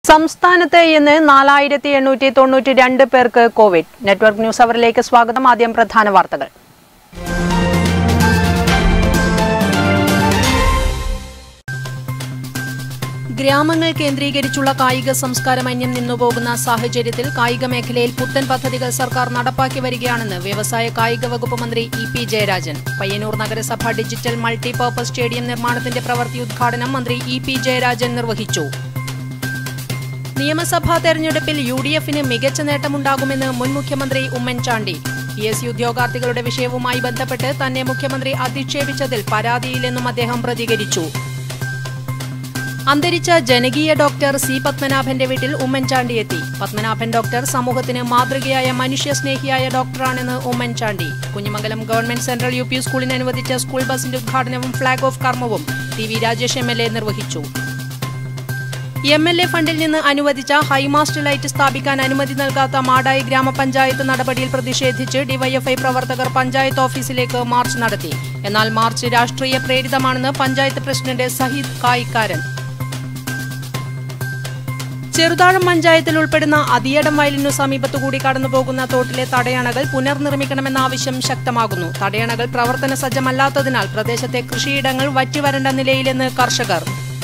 സംസ്ഥാനത്ത് ഇന്ന് നാലായിരത്തി എണ്ണൂറ്റി തൊണ്ണൂറ്റി രണ്ട് പേർക്ക് കോവിഡ് നെറ്റ്വർക്ക് ന്യൂസ് അവറിലേക്ക് സ്വാഗതം ആദ്യം പ്രധാന വാർത്തകൾ ഗ്രാമങ്ങൾ കേന്ദ്രീകരിച്ചുള്ള കായിക സംസ്കാരം അന്യം നിന്നുപോകുന്ന സാഹചര്യത്തിൽ കായിക മേഖലയിൽ പുത്തൻ പദ്ധതികൾ സർക്കാർ നടപ്പാക്കി വരികയാണെന്ന് വ്യവസായ കായിക വകുപ്പ് മന്ത്രി ഇ പി ജയരാജൻ പയ്യന്നൂർ നഗരസഭ ഡിജിറ്റൽ മൾട്ടിപർപ്പസ് സ്റ്റേഡിയം നിർമ്മാണത്തിന്റെ പ്രവൃത്തി ഉദ്ഘാടനം മന്ത്രി ഇ പി ജയരാജൻ നിർവഹിച്ചു നിയമസഭാ തെരഞ്ഞെടുപ്പിൽ യു ഡി എഫിന് മികച്ച നേട്ടമുണ്ടാകുമെന്ന് മുൻ മുഖ്യമന്ത്രി ഉമ്മൻചാണ്ടി പി എസ് സി ഉദ്യോഗാർത്ഥികളുടെ വിഷയവുമായി ബന്ധപ്പെട്ട് തന്നെ മുഖ്യമന്ത്രി അധിക്ഷേപിച്ചതിൽ പരാതിയില്ലെന്നും അദ്ദേഹം പ്രതികരിച്ചു അന്തരിച്ച ജനകീയ ഡോക്ടർ സി പത്മനാഭന്റെ വീട്ടിൽ ഉമ്മൻചാണ്ടി എത്തി പത്മനാഭൻ ഡോക്ടർ സമൂഹത്തിന് മാതൃകയായ മനുഷ്യസ്നേഹിയായ ഡോക്ടറാണെന്ന് Oommen Chandy Kunhimangalam government central U P സ്കൂളിന് അനുവദിച്ച സ്കൂൾ ബസിന്റെ ഉദ്ഘാടനവും ഫ്ളാഗ് ഓഫ് കർമ്മവും T V Rajesh M L A നിർവഹിച്ചു എം എൽ എ ഫണ്ടിൽ നിന്ന് അനുവദിച്ച ഹൈമാസ്റ്റ് ലൈറ്റ് സ്ഥാപിക്കാൻ അനുമതി നൽകാത്ത മാടായി ഗ്രാമപഞ്ചായത്ത് നടപടിയിൽ പ്രതിഷേധിച്ച് ഡിവൈഎഫ്ഐ പ്രവർത്തകർ പഞ്ചായത്ത് ഓഫീസിലേക്ക് മാർച്ച് നടത്തി എന്നാൽ മാർച്ച് രാഷ്ട്രീയ പ്രേരിതമാണെന്ന് പഞ്ചായത്ത് പ്രസിഡന്റ് സഹീദ് കായിക്കാരൻ ചെറുതാഴം പഞ്ചായത്തിൽ ഉൾപ്പെടുന്ന അതിയടം വയലിനു സമീപത്തുകൂടി കടന്നുപോകുന്ന തോട്ടിലെ തടയണകൾ പുനർനിർമ്മിക്കണമെന്ന ആവശ്യം ശക്തമാകുന്നു തടയണകൾ പ്രവർത്തന സജ്ജമല്ലാത്തതിനാൽ പ്രദേശത്തെ കൃഷിയിടങ്ങൾ വറ്റിവരണ്ട നിലയിലെന്ന് കർഷകർ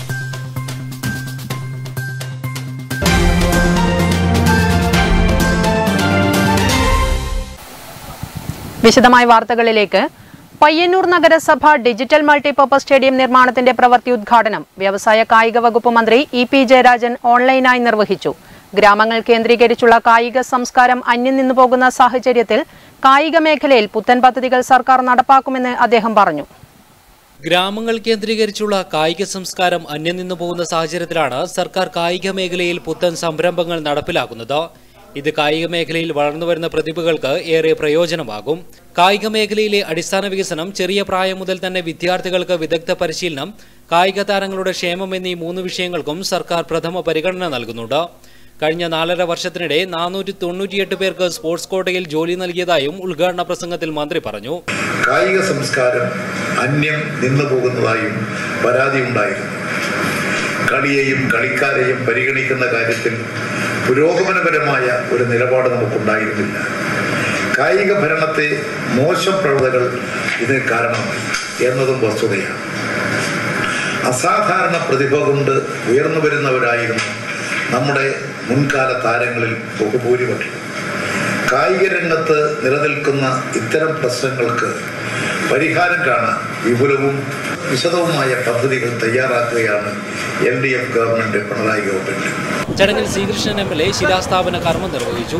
വിശദമായ വാർത്തകളിലേക്ക് പയ്യന്നൂർ നഗരസഭ ഡിജിറ്റൽ മൾട്ടിപർപ്പസ് സ്റ്റേഡിയം നിർമ്മാണത്തിന്റെ പ്രവൃത്തി ഉദ്ഘാടനം വ്യവസായ കായിക വകുപ്പ് മന്ത്രി ഇ പി ജയരാജൻ ഓൺലൈനായി നിർവഹിച്ചു ഗ്രാമങ്ങൾ കേന്ദ്രീകരിച്ചുള്ള കായിക സംസ്കാരം അന്യം നിന്നുപോകുന്ന സാഹചര്യത്തിൽ കായിക മേഖലയിൽ പുത്തൻ പദ്ധതികൾ സർക്കാർ നടപ്പാക്കുമെന്ന് അദ്ദേഹം പറഞ്ഞു ഗ്രാമങ്ങൾ കേന്ദ്രീകരിച്ചുള്ള കായിക സംസ്കാരം അന്യം നിന്നു പോകുന്ന സാഹചര്യത്തിലാണ് സർക്കാർ കായിക മേഖലയിൽ പുത്തൻ സംരംഭങ്ങൾ നടപ്പിലാക്കുന്നത് ഇത് കായിക മേഖലയിൽ വളർന്നുവരുന്ന പ്രതിഭകൾക്ക് ഏറെ പ്രയോജനമാകും കായിക മേഖലയിലെ അടിസ്ഥാന വികസനം ചെറിയ പ്രായം മുതൽ തന്നെ വിദ്യാർത്ഥികൾക്ക് വിദഗ്ധ പരിശീലനം കായിക താരങ്ങളുടെ ക്ഷേമം എന്നീ മൂന്ന് വിഷയങ്ങൾക്കും സർക്കാർ പ്രഥമ പരിഗണന നൽകുന്നുണ്ട് കഴിഞ്ഞ നാലര വർഷത്തിനിടെ നാനൂറ്റി തൊണ്ണൂറ്റിയെട്ട് പേർക്ക് സ്പോർട്സ് കോട്ടയിൽ ജോലി നൽകിയതായും ഉദ്ഘാടന പ്രസംഗത്തിൽ മന്ത്രി പറഞ്ഞു കായിക സംസ്കാരം അന്യം നിന്നു പോകുന്നതായും പരാതിയുണ്ടായിരുന്നു കളിയെയും കളിക്കാരെയും പരിഗണിക്കുന്ന കാര്യത്തിൽ പുരോഗമനപരമായ ഒരു നിലപാട് നമുക്കുണ്ടായിരുന്നില്ല കായിക ഭരണത്തെ മോശം പ്രവണതകൾ ഇതിന് കാരണമായി എന്നതും വസ്തുതയാണ് അസാധാരണ പ്രതിഭ കൊണ്ട് ഉയർന്നു വരുന്നവരായിരുന്നു നമ്മുടെ മുൻകാല താരങ്ങളിൽ ബഹുഭൂരിപക്ഷം കായിക രംഗത്ത് നിലനിൽക്കുന്ന ഇത്തരം പ്രശ്നങ്ങൾക്ക് പരിഹാരം കാണാൻ വിപുലവും വിശദവുമായ പദ്ധതികൾ തയ്യാറാക്കുകയാണ് L D F government Pinarayi government ചടങ്ങിൽ ശ്രീകൃഷ്ണൻ എം എൽ എ ശിലാസ്ഥാപന കർമ്മം നിർവഹിച്ചു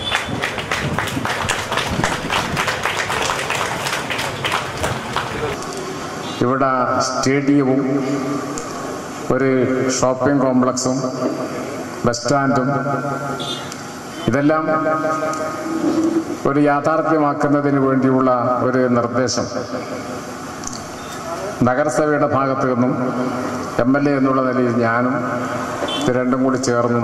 ഇവിടെ സ്റ്റേഡിയവും ഒരു ഷോപ്പിംഗ് കോംപ്ലക്സും ബസ് സ്റ്റാൻഡും ഇതെല്ലാം ഒരു യാഥാർത്ഥ്യമാക്കുന്നതിന് വേണ്ടിയുള്ള ഒരു നിർദ്ദേശം നഗരസഭയുടെ ഭാഗത്തു നിന്നും എം എൽ എ എന്നുള്ള നിലയിൽ ഞാനും ഇത് രണ്ടും കൂടി ചേർന്ന്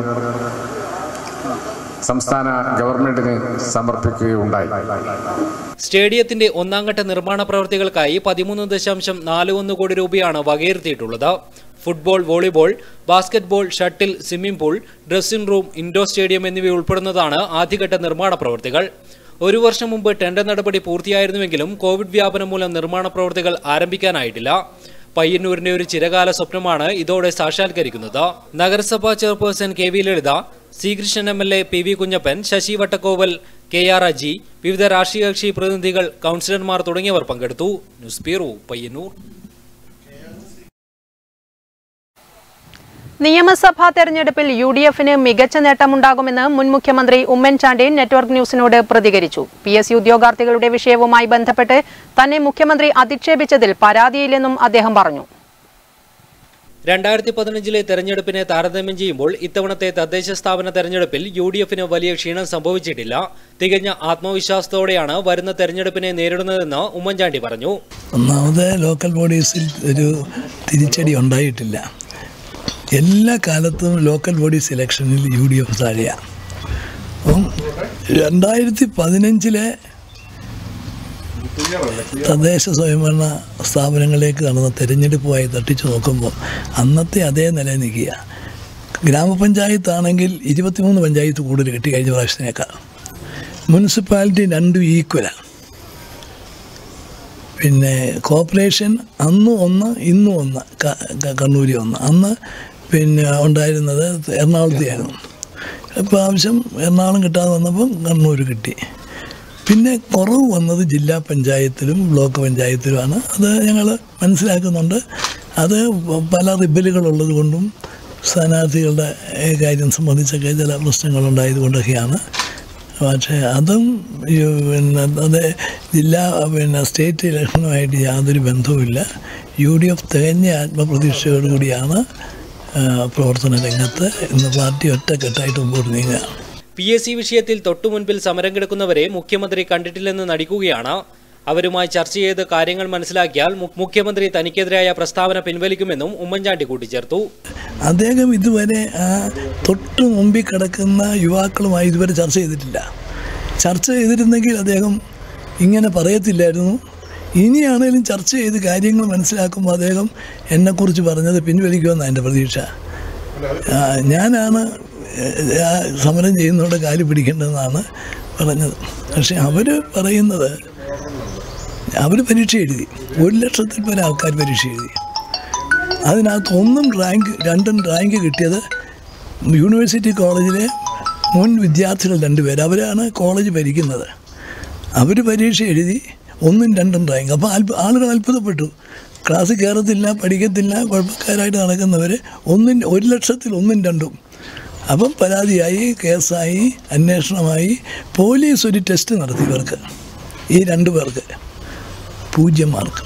സംസ്ഥാന ഗവൺമെന്റിന് സമർപ്പിക്കുകയുണ്ടായി സ്റ്റേഡിയത്തിന്റെ ഒന്നാംഘട്ട നിർമ്മാണ പ്രവൃത്തികൾക്കായി പതിമൂന്ന് ദശാംശം നാല് ഒന്ന് കോടി രൂപയാണ് വകയിരുത്തിയിട്ടുള്ളത് football volleyball basketball shuttle swimming pool dressing room indoor stadium എന്നിവ ഉൾപ്പെടുന്നതാണ് ആദ്യഘട്ട നിർമ്മാണ പ്രവൃത്തികൾ ഒരു വർഷം മുമ്പ് ടെൻഡർ നടപടി പൂർത്തിയായിരുന്നുവെങ്കിലും കോവിഡ് വ്യാപനം മൂലം നിർമ്മാണ പ്രവൃത്തികൾ ആരംഭിക്കാനായിട്ടില്ല പയ്യന്നൂരിന്റെ ഒരു ചിരകാല സ്വപ്നമാണ് ഇതോടെ സാക്ഷാത്കരിക്കുന്നത് നഗരസഭാ chairperson K V Lalitha C Krishnan M L A P V Kunhappan Sasi Vattakkoval K R Aji വിവിധ രാഷ്ട്രീയ കക്ഷി പ്രതിനിധികൾ കൗൺസിലർമാർ തുടങ്ങിയവർ പങ്കെടുത്തു ന്യൂസ് ബ്യൂറോ പയ്യന്നൂർ നിയമസഭാ തെരഞ്ഞെടുപ്പിൽ യു ഡി എഫിന് മികച്ച നേട്ടമുണ്ടാകുമെന്ന് മുൻ മുഖ്യമന്ത്രി ഉമ്മൻചാണ്ടി നെറ്റ്വർക്ക് ന്യൂസിനോട് പ്രതികരിച്ചു പി എസ് സി ഉദ്യോഗാർത്ഥികളുടെ വിഷയവുമായി ബന്ധപ്പെട്ട് തന്നെ മുഖ്യമന്ത്രി അധിക്ഷേപിച്ചതിൽ പരാതിയില്ലെന്നും അദ്ദേഹം പറഞ്ഞു രണ്ടായിരത്തി പതിനഞ്ചിലെ തെരഞ്ഞെടുപ്പിനെ താരതമ്യം ചെയ്യുമ്പോൾ ഇത്തവണത്തെ തദ്ദേശ സ്ഥാപന തെരഞ്ഞെടുപ്പിൽ യു ഡി എഫിന് വലിയ ക്ഷീണം സംഭവിച്ചിട്ടില്ല തികഞ്ഞ ആത്മവിശ്വാസത്തോടെയാണ് വരുന്ന തെരഞ്ഞെടുപ്പിനെ നേരിടുന്നതെന്ന് ഉമ്മൻചാണ്ടി പറഞ്ഞു ഒന്നാമത് ലോക്കൽ ബോഡീസിൽ ഒരു തിരിച്ചടി ഉണ്ടായിട്ടില്ല എല്ലാ കാലത്തും ലോക്കൽ ബോഡീസ് ഇലക്ഷനിൽ യു ഡി എഫ് താഴെയാണ് അപ്പം രണ്ടായിരത്തി പതിനഞ്ചിലെ തദ്ദേശ സ്വയംഭരണ സ്ഥാപനങ്ങളിലേക്ക് നടന്ന തെരഞ്ഞെടുപ്പുമായി തട്ടിച്ചു നോക്കുമ്പോൾ അന്നത്തെ അതേ നില നിൽക്കുക ഗ്രാമപഞ്ചായത്താണെങ്കിൽ ഇരുപത്തിമൂന്ന് പഞ്ചായത്ത് കൂടുതൽ കിട്ടി കഴിഞ്ഞ പ്രാവശ്യത്തിനേക്കാൾ മുനിസിപ്പാലിറ്റി രണ്ടും ഈക്വലാണ് പിന്നെ കോർപ്പറേഷൻ അന്ന് ഒന്ന് ഇന്നും ഒന്ന് ക- ക- കണ്ണൂരി ഒന്ന് അന്ന് പിന്നെ ഉണ്ടായിരുന്നത് എറണാകുളത്തെയായിരുന്നു പ്രാവശ്യം എറണാകുളം കിട്ടാതെ വന്നപ്പം കണ്ണൂർ കിട്ടി പിന്നെ കുറവ് വന്നത് ജില്ലാ പഞ്ചായത്തിലും ബ്ലോക്ക് പഞ്ചായത്തിലുമാണ് അത് ഞങ്ങൾ മനസ്സിലാക്കുന്നുണ്ട് അത് പല റിബലുകളുള്ളത് കൊണ്ടും സ്ഥാനാർത്ഥികളുടെ ഏ, കാര്യം സംബന്ധിച്ചൊക്കെ ചില പ്രശ്നങ്ങളുണ്ടായത് കൊണ്ടൊക്കെയാണ് പക്ഷേ അതും ഈ പിന്നെ അത് ജില്ലാ പിന്നെ സ്റ്റേറ്റ് ഇലക്ഷനുമായിട്ട് യാതൊരു ബന്ധവുമില്ല യു ഡി എഫ് തികഞ്ഞ ആത്മപ്രതീക്ഷയോടുകൂടിയാണ് ആ, പ്രവർത്തന രംഗത്ത് ഇന്ന് പാർട്ടി ഒറ്റക്കെട്ടായിട്ട് മുമ്പോട്ട് നീങ്ങുക പി എസ് സി വിഷയത്തിൽ തൊട്ടു മുൻപിൽ സമരം കിടക്കുന്നവരെ മുഖ്യമന്ത്രി കണ്ടിട്ടില്ലെന്ന് നടിക്കുകയാണ് അവരുമായി ചർച്ച ചെയ്ത് കാര്യങ്ങൾ മനസ്സിലാക്കിയാൽ മു- മുഖ്യമന്ത്രി തനിക്കെതിരായ പ്രസ്താവന പിൻവലിക്കുമെന്നും ഉമ്മൻചാണ്ടി കൂട്ടിച്ചേർത്തു അദ്ദേഹം ഇതുവരെ ആ തൊട്ട് മുമ്പിൽ കിടക്കുന്ന യുവാക്കളുമായി ഇതുവരെ ചർച്ച ചെയ്തിട്ടില്ല ചർച്ച ചെയ്തിരുന്നെങ്കിൽ അദ്ദേഹം ഇങ്ങനെ പറയത്തില്ലായിരുന്നു ഇനിയാണേലും ചർച്ച ചെയ്ത് കാര്യങ്ങൾ മനസ്സിലാക്കുമ്പോൾ അദ്ദേഹം എന്നെക്കുറിച്ച് പറഞ്ഞത് പിൻവലിക്കുമെന്നാണ് എൻ്റെ പ്രതീക്ഷ ആ, ഞാനാണ് ഏഹ്, ആ സമരം ചെയ്യുന്നവിടെ കാല് പിടിക്കേണ്ടതെന്നാണ് പറഞ്ഞത് പക്ഷെ അവർ പറയുന്നത് അവർ പരീക്ഷ എഴുതി ഒരു ലക്ഷത്തിൽ പല ആൾക്കാർ പരീക്ഷ എഴുതി അതിനകത്ത് ഒന്നും റാങ്ക് രണ്ടും റാങ്ക് കിട്ടിയത് യൂണിവേഴ്സിറ്റി കോളേജിലെ മുൻ വിദ്യാർത്ഥികൾ രണ്ടുപേർ അവരാണ് കോളേജ് ഭരിക്കുന്നത് അവർ പരീക്ഷ എഴുതി ഒന്നും രണ്ടും റാങ്ക് അപ്പോൾ അത്ഭു ആളുകൾ അത്ഭുതപ്പെട്ടു ക്ലാസ്സിൽ കയറത്തില്ല പഠിക്കത്തില്ല കുഴപ്പക്കാരായിട്ട് നടക്കുന്നവർ ഒന്നും ഒരു ലക്ഷത്തിൽ ഒന്നും രണ്ടും അപ്പം പരാതിയായി കേസായി അന്വേഷണമായി പോലീസ് ഒരു ടെസ്റ്റ് നടത്തി ഇവർക്ക് ഈ രണ്ടു പേർക്ക് പൂജ്യം മാർക്ക്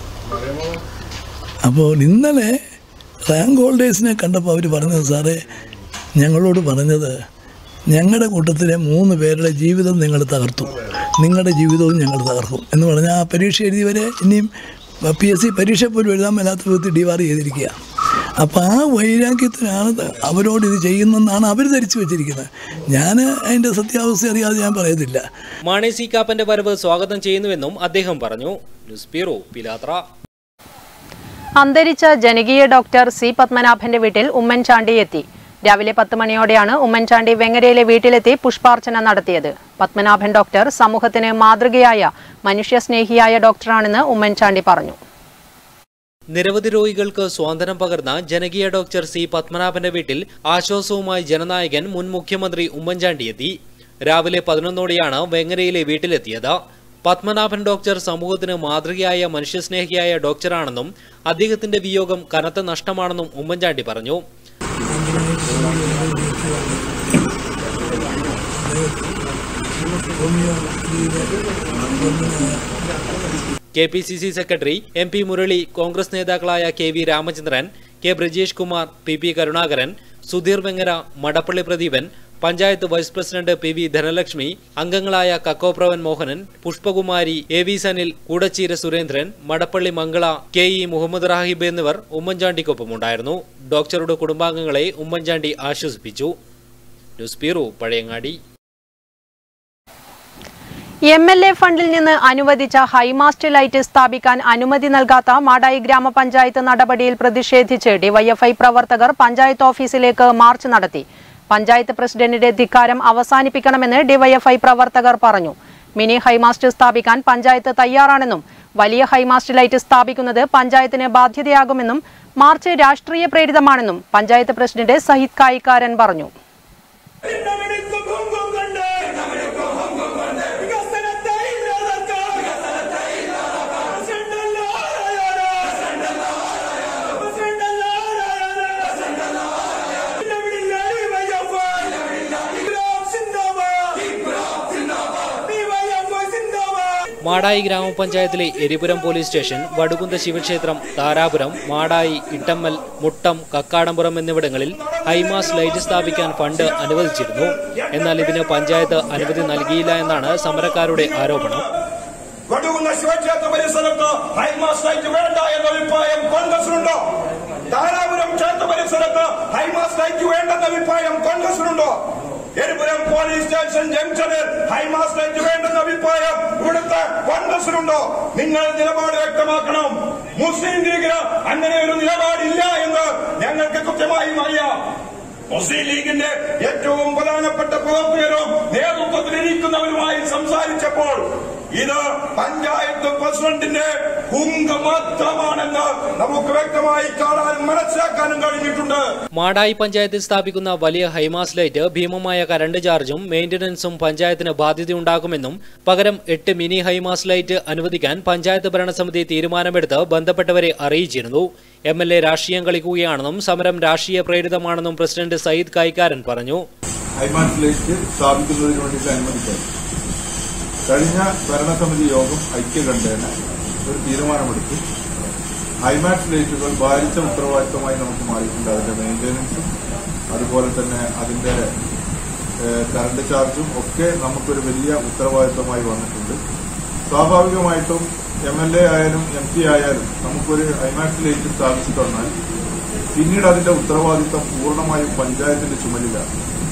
അപ്പോൾ ഇന്നലെ റാങ്ക് ഹോൾഡേഴ്സിനെ കണ്ടപ്പോൾ അവർ പറഞ്ഞത് സാറേ ഞങ്ങളോട് പറഞ്ഞത് ഞങ്ങളുടെ കൂട്ടത്തിലെ മൂന്ന് പേരുടെ ജീവിതം നിങ്ങൾ തകർത്തു നിങ്ങളുടെ ജീവിതവും ഞങ്ങൾ തകർക്കും എന്ന് പറഞ്ഞാൽ ആ പരീക്ഷ എഴുതിയവരെ ഇനിയും പി എസ് സി പരീക്ഷ പോലും എഴുതാൻ മേലാത്ത വിധത്തിൽ ഡിവാർ ചെയ്തിരിക്കുക അപ്പോൾ ആ വൈരാഗ്യത്തിനാണ് ത- അവരോട് ഇത് ചെയ്യുന്നതെന്നാണ് അവർ ധരിച്ചു വെച്ചിരിക്കുന്നത് ഞാൻ അതിൻ്റെ സത്യാവസ്ഥ അറിയാതെ ഞാൻ പറയത്തില്ല മാണി സി കാപ്പന്റെ വരവ് സ്വാഗതം ചെയ്യുന്നുവെന്നും അദ്ദേഹം പറഞ്ഞു ന്യൂസ് ബ്യൂറോ പിലാത്ര അന്തരിച്ച ജനകീയ ഡോക്ടർ സി പത്മനാഭന്റെ വീട്ടിൽ ഉമ്മൻചാണ്ടി എത്തി രാവിലെ പത്ത് മണിയോടെയാണ് ഉമ്മൻചാണ്ടി വെങ്ങരയിലെ വീട്ടിലെത്തി പുഷ്പാർച്ചന നടത്തിയത് പത്മനാഭൻ ഡോക്ടർ സമൂഹത്തിന് മാതൃകയായ മനുഷ്യസ്നേഹിയായ ഡോക്ടറാണെന്ന് ഉമ്മൻചാണ്ടി പറഞ്ഞു നിരവധി രോഗികൾക്ക് സ്വാതന്ത്ര്യം പകർന്ന ജനകീയ ഡോക്ടർ സി പത്മനാഭന്റെ വീട്ടിൽ ആശ്വാസവുമായി ജനനായകൻ മുൻ മുഖ്യമന്ത്രി ഉമ്മൻചാണ്ടി എത്തി രാവിലെ പതിനൊന്നോടെയാണ് വെങ്ങരയിലെ വീട്ടിലെത്തിയത് പത്മനാഭൻ ഡോക്ടർ സമൂഹത്തിന് മാതൃകയായ മനുഷ്യസ്നേഹിയായ ഡോക്ടറാണെന്നും അദ്ദേഹത്തിന്റെ വിയോഗം കനത്ത നഷ്ടമാണെന്നും ഉമ്മൻചാണ്ടി പറഞ്ഞു K P C C secretary M P Murali Congress നേതാക്കളായ K V Ramachandran K Brajesh Kumar P P Karunakaran Sudheer Vengara Madappally Pradeepan panchayat vice president P V Dhanalakshmi അംഗങ്ങളായ Kakkopravan Mohanan Pushpakumari A V Sanil Koodacheera Surendran Madappally Mangala K E Muhammad Rahib എന്നിവർ ഉമ്മൻചാണ്ടിക്കൊപ്പമുണ്ടായിരുന്നു ഡോക്ടറുടെ കുടുംബാംഗങ്ങളെ ഉമ്മൻചാണ്ടി ആശ്വസിപ്പിച്ചു news bureau Pazhayangadi M L A ഫണ്ടിൽ നിന്ന് അനുവദിച്ച ഹൈമാസ്റ്റ് ലൈറ്റ് സ്ഥാപിക്കാൻ അനുമതി നൽകാത്ത മാടായി ഗ്രാമപഞ്ചായത്ത് നടപടിയിൽ പ്രതിഷേധിച്ച് ഡിവൈഎഫ്ഐ പ്രവർത്തകർ പഞ്ചായത്ത് ഓഫീസിലേക്ക് മാർച്ച് നടത്തി പഞ്ചായത്ത് പ്രസിഡന്റിന്റെ ധിക്കാരം അവസാനിപ്പിക്കണമെന്ന് ഡിവൈഎഫ്ഐ പ്രവർത്തകർ പറഞ്ഞു മിനി ഹൈമാസ്റ്റ് സ്ഥാപിക്കാൻ പഞ്ചായത്ത് തയ്യാറാണെന്നും വലിയ ഹൈമാസ്റ്റ് ലൈറ്റ് സ്ഥാപിക്കുന്നത് പഞ്ചായത്തിന് ബാധ്യതയാകുമെന്നും മാർച്ച് രാഷ്ട്രീയ പ്രേരിതമാണെന്നും പഞ്ചായത്ത് പ്രസിഡന്റ് സഹിത് കായിക്കാരൻ പറഞ്ഞു ഇന്നമിടുക്കും ഹുങ്കും കൊണ്ട് വികസനത്തെ ഇല്ലാതാക്കാൻ പ്രസിഡന്റല്ല ആരാണ്? പ്രസിഡന്റല്ല ആരാണ്? ഇന്നമിടില്ല DYFI. ഇബ്രാഹിം സിന്ദാബാദ്. DYFI സിന്ദാബാദ്. മാടായി ഗ്രാമപഞ്ചായത്തിലെ എരിപുരം പോലീസ് സ്റ്റേഷൻ വടുകുന്ത ശിവക്ഷേത്രം താരാപുരം മാടായി ഇട്ടമ്മൽ മുട്ടം കക്കാടംപുറം എന്നിവിടങ്ങളിൽ ഹൈമാസ് ലൈറ്റ് സ്ഥാപിക്കാൻ ഫണ്ട് അനുവദിച്ചിരുന്നു എന്നാൽ ഇതിന് പഞ്ചായത്ത് അനുമതി നൽകിയില്ല എന്നാണ് സമരക്കാരുടെ ആരോപണം വടുകുന്ന ശിവക്ഷേത്ര പരിസരത്ത് ഹൈമാസ് ലൈറ്റ് വേണ്ട എന്ന അഭിപ്രായം കോൺഗ്രസിനുണ്ടോ താരാപുരം ക്ഷേത്ര പരിസരത്ത് ഹൈമാസ് ലൈറ്റ് വേണ്ടെന്ന അഭിപ്രായം കോൺഗ്രസിനുണ്ടോ എരിപുരം പോലീസ് സ്റ്റേഷൻ ജംഗ്ഷനിൽ ഹൈമാസ് ലൈറ്റ് വേണ്ടെന്ന അഭിപ്രായം ഇവിടുത്തെ കോൺഗ്രസിനുണ്ടോ നിങ്ങൾ നിലപാട് വ്യക്തമാക്കണം മുസ്ലിം ലീഗിന് അങ്ങനെ ഒരു നിലപാടില്ല എന്ന് ഞങ്ങൾക്ക് കൃത്യമായും അറിയാം മുസ്ലിം ലീഗിന്റെ ഏറ്റവും പ്രധാനപ്പെട്ട പ്രവർത്തകരും നേതൃത്വത്തിലിരിക്കുന്നവരുമായി സംസാരിച്ചപ്പോൾ ഇത് പഞ്ചായത്ത് പ്രസിഡന്റിന്റെ ഹുങ്ക മാത്രമാണെന്ന് നമുക്ക് വ്യക്തമായി കാണാനും മനസ്സിലാക്കാനും കഴിഞ്ഞിട്ടുണ്ട് മാടായി പഞ്ചായത്തിൽ സ്ഥാപിക്കുന്ന വലിയ ഹൈമാസ് ലൈറ്റ് ഭീമമായ കറണ്ട് ചാർജും മെയിന്റനൻസും പഞ്ചായത്തിന് ബാധ്യതയുണ്ടാക്കുമെന്നും പകരം എട്ട് മിനി ഹൈമാസ് ലൈറ്റ് അനുവദിക്കാൻ പഞ്ചായത്ത് ഭരണസമിതി തീരുമാനമെടുത്ത് ബന്ധപ്പെട്ടവരെ അറിയിച്ചിരുന്നു എം എൽ എ രാഷ്ട്രീയം കളിക്കുകയാണെന്നും സമരം രാഷ്ട്രീയ പ്രേരിതമാണെന്നും പ്രസിഡന്റ് സയ്യിദ് കൈക്കാരൻ പറഞ്ഞു ഹൈമാസ് ലൈറ്റ് സ്ഥാപിക്കുന്നതിന് വേണ്ടിയിട്ട് അനുമതിക്കാൻ കഴിഞ്ഞ ഭരണസമിതി യോഗം ഐക്യകണ്ഠേന ഒരു തീരുമാനമെടുത്തു ഹൈമാക്സ് ലൈറ്റുകൾ ഭാരിച്ച ഉത്തരവാദിത്തമായി നമുക്ക് മാറിയിട്ടുണ്ട് അതിന്റെ മെയിന്റനൻസും അതുപോലെ തന്നെ അതിന്റെ ഏഹ്, കറണ്ട് ചാർജും ഒക്കെ നമുക്കൊരു വലിയ ഉത്തരവാദിത്തമായി വന്നിട്ടുണ്ട് സ്വാഭാവികമായിട്ടും എം എൽ എ ആയാലും എം പി ആയാലും നമുക്കൊരു ഹൈമാക്സ് ലൈറ്റ് സ്ഥാപിച്ചു തന്നാൽ പിന്നീട് അതിന്റെ ഉത്തരവാദിത്തം പൂർണ്ണമായും പഞ്ചായത്തിന്റെ ചുമലിലാണ്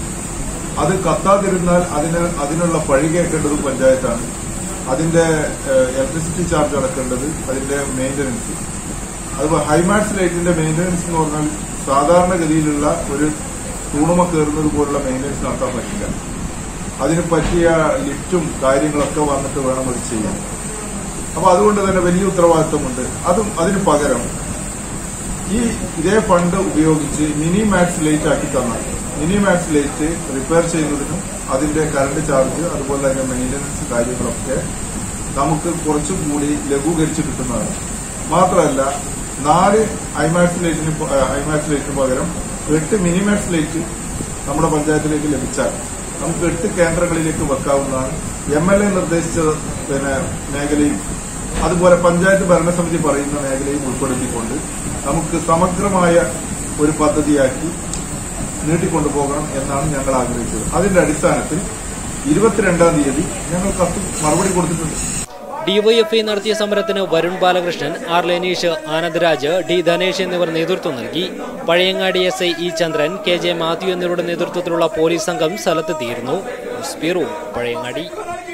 അത് കത്താതിരുന്നാൽ അതിന് അതിനുള്ള പഴി കേൾക്കേണ്ടത് പഞ്ചായത്താണ് അതിന്റെ ഇലക്ട്രിസിറ്റി ചാർജ് അടക്കേണ്ടത് അതിന്റെ മെയിന്റനൻസ് അതുപോലെ ഹൈമാക്സ് ലൈറ്റിന്റെ മെയിന്റനൻസ് എന്ന് പറഞ്ഞാൽ സാധാരണഗതിയിലുള്ള ഒരു തൂണുമ കയറുന്നത് പോലുള്ള മെയിന്റനൻസ് നടത്താൻ പറ്റില്ല അതിന് പറ്റിയ ലിഫ്റ്റും കാര്യങ്ങളൊക്കെ വന്നിട്ട് വേണം അത് ചെയ്യാൻ അപ്പൊ അതുകൊണ്ട് തന്നെ വലിയ ഉത്തരവാദിത്വമുണ്ട് അതും അതിന് പകരം ഈ ഇതേ ഫണ്ട് ഉപയോഗിച്ച് മിനി മാക്സ് ലൈറ്റ് ആക്കി തന്നാൽ മിനി മാക്സ് ലൈറ്റ് റിപ്പയർ ചെയ്യുന്നതിനും അതിന്റെ കറണ്ട് ചാർജ് അതുപോലെ അതിന്റെ മെയിന്റനൻസ് കാര്യങ്ങളൊക്കെ നമുക്ക് കുറച്ചും കൂടി ലഘൂകരിച്ച് കിട്ടുന്നതാണ് മാത്രമല്ല നാല് ഐമാക്സ് ലൈറ്റിന് പ- ഏഹ് ഐമാക്സ് ലൈറ്റിന് പകരം എട്ട് മിനി മാക്സ് ലൈറ്റ് നമ്മുടെ പഞ്ചായത്തിലേക്ക് ലഭിച്ചാൽ നമുക്ക് എട്ട് കേന്ദ്രങ്ങളിലേക്ക് വെക്കാവുന്നതാണ് എം എൽ എ നിർദ്ദേശിച്ച പിന്നെ മേഖലയും അതുപോലെ പഞ്ചായത്ത് ഭരണസമിതി പറയുന്ന മേഖലയും ഉൾപ്പെടുത്തിക്കൊണ്ട് നമുക്ക് സമഗ്രമായ ഒരു പദ്ധതിയാക്കി നീട്ടിക്കൊണ്ടുപോകണം എന്നാണ് ഞങ്ങൾ ആഗ്രഹിച്ചത് അതിന്റെ അടിസ്ഥാനത്തിൽ ഇരുപത്തിരണ്ടാം തീയതി ഞങ്ങൾ കത്ത് മറുപടി കൊടുത്തിട്ടുണ്ട് ഡിവൈഎഫ്ഐ നടത്തിയ സമരത്തിന് വരുൺ ബാലകൃഷ്ണൻ ആർ ലെനീഷ് ആനന്ദ്രാജ് ഡി ധനേഷ് എന്നിവർ നേതൃത്വം നൽകി Pazhayangadi S I E Chandran K J Mathew എന്നിവരുടെ നേതൃത്വത്തിലുള്ള പോലീസ് സംഘം സ്ഥലത്തെത്തിയിരുന്നു ന്യൂസ് ബ്യൂറോ പഴയങ്ങാടി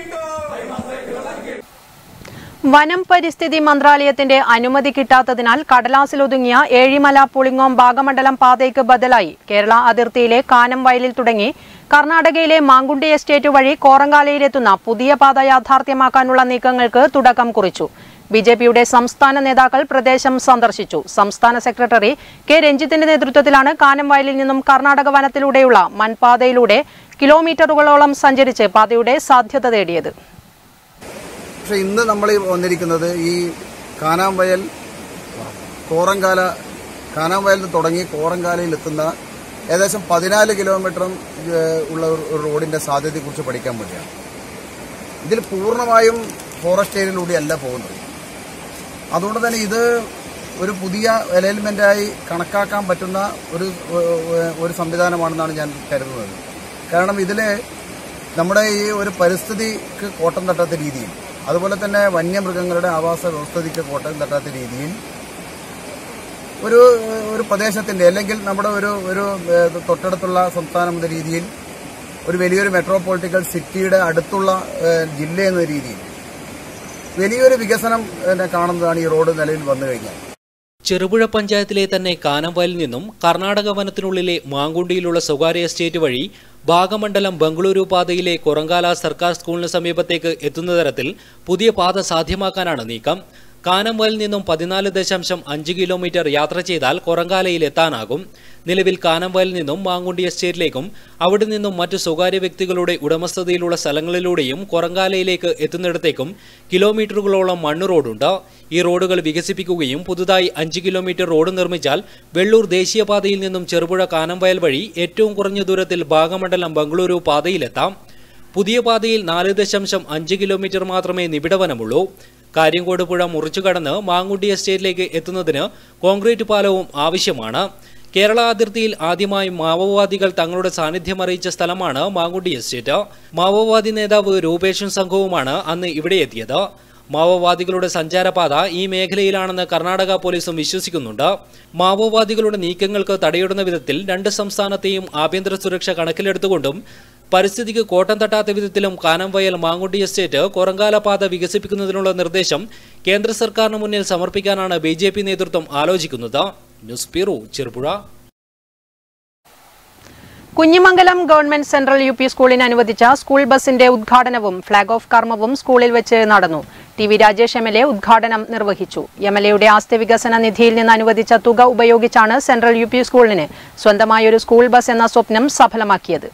വനം പരിസ്ഥിതി മന്ത്രാലയത്തിന്റെ അനുമതി കിട്ടാത്തതിനാൽ കടലാസിലൊതുങ്ങിയ ഏഴിമല പുളിങ്ങോം ഭാഗമണ്ഡലം പാതയ്ക്ക് ബദലായി കേരള അതിർത്തിയിലെ കാനം വയലിൽ തുടങ്ങി കർണാടകയിലെ മാങ്കുണ്ടി എസ്റ്റേറ്റ് വഴി കോറങ്കാലയിലെത്തുന്ന പുതിയ പാത യാഥാർത്ഥ്യമാക്കാനുള്ള നീക്കങ്ങൾക്ക് തുടക്കം കുറിച്ചു ബി ജെ പിയുടെ സംസ്ഥാന നേതാക്കൾ പ്രദേശം സന്ദർശിച്ചു സംസ്ഥാന സെക്രട്ടറി കെ രഞ്ജിത്തിന്റെ നേതൃത്വത്തിലാണ് കാനം വയലിൽ നിന്നും കർണാടക വനത്തിലൂടെയുള്ള മൺപാതയിലൂടെ കിലോമീറ്ററുകളോളം സഞ്ചരിച്ച് പാതയുടെ സാധ്യത തേടിയത് പക്ഷെ ഇന്ന് നമ്മൾ ഈ വന്നിരിക്കുന്നത് ഈ കാനാംവയൽ കോറങ്കാല കാനാംവയലിൽ നിന്ന് തുടങ്ങി കോറങ്കാലയിൽ എത്തുന്ന ഏകദേശം പതിനാല് കിലോമീറ്ററും ഏഹ്, ഉള്ള ഒരു ഒരു റോഡിന്റെ സാധ്യതയെക്കുറിച്ച് പഠിക്കാൻ വേണ്ടിയാണ് ഇതിൽ പൂർണ്ണമായും ഫോറസ്റ്റ് ഏരിയയിലൂടെയല്ല പോകുന്നത് അതുകൊണ്ട് തന്നെ ഇത് ഒരു പുതിയ അലൈൻമെന്റായി കണക്കാക്കാൻ പറ്റുന്ന ഒരു ഏഹ്, ഒരു സംവിധാനമാണെന്നാണ് ഞാൻ കരുതുന്നത് കാരണം ഇതിൽ നമ്മുടെ ഈ ഒരു പരിസ്ഥിതിക്ക് കോട്ടം തട്ടാത്ത രീതിയിൽ അതുപോലെ തന്നെ വന്യമൃഗങ്ങളുടെ ആവാസ വ്യവസ്ഥിതിക്ക് കോട്ടം തട്ടാത്ത രീതിയിൽ ഒരു ഒരു പ്രദേശത്തിന്റെ അല്ലെങ്കിൽ നമ്മുടെ ഒരു ഒരു ഏഹ്, തൊട്ടടുത്തുള്ള സംസ്ഥാനം എന്ന രീതിയിൽ ഒരു വലിയൊരു മെട്രോപൊളിറ്റിക്കൽ സിറ്റിയുടെ അടുത്തുള്ള ഏഹ്, ജില്ല എന്ന രീതിയിൽ വലിയൊരു വികസനം ഏഹ്, കാണുന്നതാണ് ഈ റോഡ് നിലയിൽ വന്നു കഴിഞ്ഞാൽ ചെറുപുഴ പഞ്ചായത്തിലെ തന്നെ കാനംവയലിൽ നിന്നും കർണാടക വനത്തിനുള്ളിലെ മാങ്കുണ്ടിയിലുള്ള സ്വകാര്യ എസ്റ്റേറ്റ് വഴി ഭാഗമണ്ഡലം ബംഗളൂരു പാതയിലെ കൊറങ്കാല സർക്കാർ സ്കൂളിന് സമീപത്തേക്ക് എത്തുന്ന തരത്തിൽ പുതിയ പാത സാധ്യമാക്കാനാണ് നീക്കം കാനംവയലിൽ നിന്നും പതിനാല് ദശാംശം അഞ്ച് കിലോമീറ്റർ യാത്ര ചെയ്താൽ കൊറങ്കാലയിൽ എത്താനാകും നിലവിൽ കാനംവയലിൽ നിന്നും മാങ്കുണ്ടി എസ്റ്റേറ്റിലേക്കും അവിടെ നിന്നും മറ്റു സ്വകാര്യ വ്യക്തികളുടെ ഉടമസ്ഥതയിലുള്ള സ്ഥലങ്ങളിലൂടെയും കൊറങ്കാലയിലേക്ക് എത്തുന്നിടത്തേക്കും കിലോമീറ്ററുകളോളം മണ്ണ് റോഡുണ്ട് ഈ റോഡുകൾ വികസിപ്പിക്കുകയും പുതുതായി അഞ്ച് കിലോമീറ്റർ റോഡ് നിർമ്മിച്ചാൽ വെള്ളൂർ ദേശീയപാതയിൽ നിന്നും ചെറുപുഴ കാനംവയൽ വഴി ഏറ്റവും കുറഞ്ഞ ദൂരത്തിൽ ഭാഗമണ്ഡലം ബംഗളൂരു പാതയിലെത്താം പുതിയ പാതയിൽ നാല് ദശാംശം അഞ്ച് കിലോമീറ്റർ മാത്രമേ നിബിഡവനമുള്ളൂ കാര്യങ്കോട് പുഴ മുറിച്ചു കടന്ന് മാങ്കുണ്ടി എസ്റ്റേറ്റിലേക്ക് എത്തുന്നതിന് കോൺക്രീറ്റ് പാലവും ആവശ്യമാണ് കേരള അതിർത്തിയിൽ ആദ്യമായി മാവോവാദികൾ തങ്ങളുടെ സാന്നിധ്യം അറിയിച്ച സ്ഥലമാണ് മാങ്കുണ്ടി എസ്റ്റേറ്റ് മാവോവാദി നേതാവ് രൂപേഷും സംഘവുമാണ് അന്ന് ഇവിടെ എത്തിയത് മാവോവാദികളുടെ സഞ്ചാരപാത ഈ മേഖലയിലാണെന്ന് കർണാടക പോലീസും വിശ്വസിക്കുന്നുണ്ട് മാവോവാദികളുടെ നീക്കങ്ങൾക്ക് തടയിടുന്ന വിധത്തിൽ രണ്ട് സംസ്ഥാനത്തെയും ആഭ്യന്തര സുരക്ഷ കണക്കിലെടുത്തുകൊണ്ടും പരിസ്ഥിതിക്ക് കോട്ടം തട്ടാത്ത വിധത്തിലും കാനംവയൽ മാങ്കുണ്ടി എസ്റ്റേറ്റ് കൊറങ്കാല പാത വികസിപ്പിക്കുന്നതിനുള്ള നിർദ്ദേശം കേന്ദ്ര സർക്കാരിന് മുന്നിൽ സമർപ്പിക്കാനാണ് ബി ജെ പി നേതൃത്വം ആലോചിക്കുന്നത് news bureau Cherupuzha Kunhimangalam government central U P സ്കൂളിന് അനുവദിച്ച സ്കൂൾ ബസിന്റെ ഉദ്ഘാടനവും ഫ്ളാഗ് ഓഫ് കർമ്മവും സ്കൂളിൽ വെച്ച് നടന്നു T V Rajesh M L A ഉദ്ഘാടനം നിർവഹിച്ചു എം എൽ എയുടെ ആസ്തി വികസന നിധിയിൽ നിന്ന് അനുവദിച്ച തുക ഉപയോഗിച്ചാണ് സെൻട്രൽ യു പി സ്കൂളിന് സ്വന്തമായൊരു സ്കൂൾ ബസ് എന്ന സ്വപ്നം സഫലമാക്കിയത്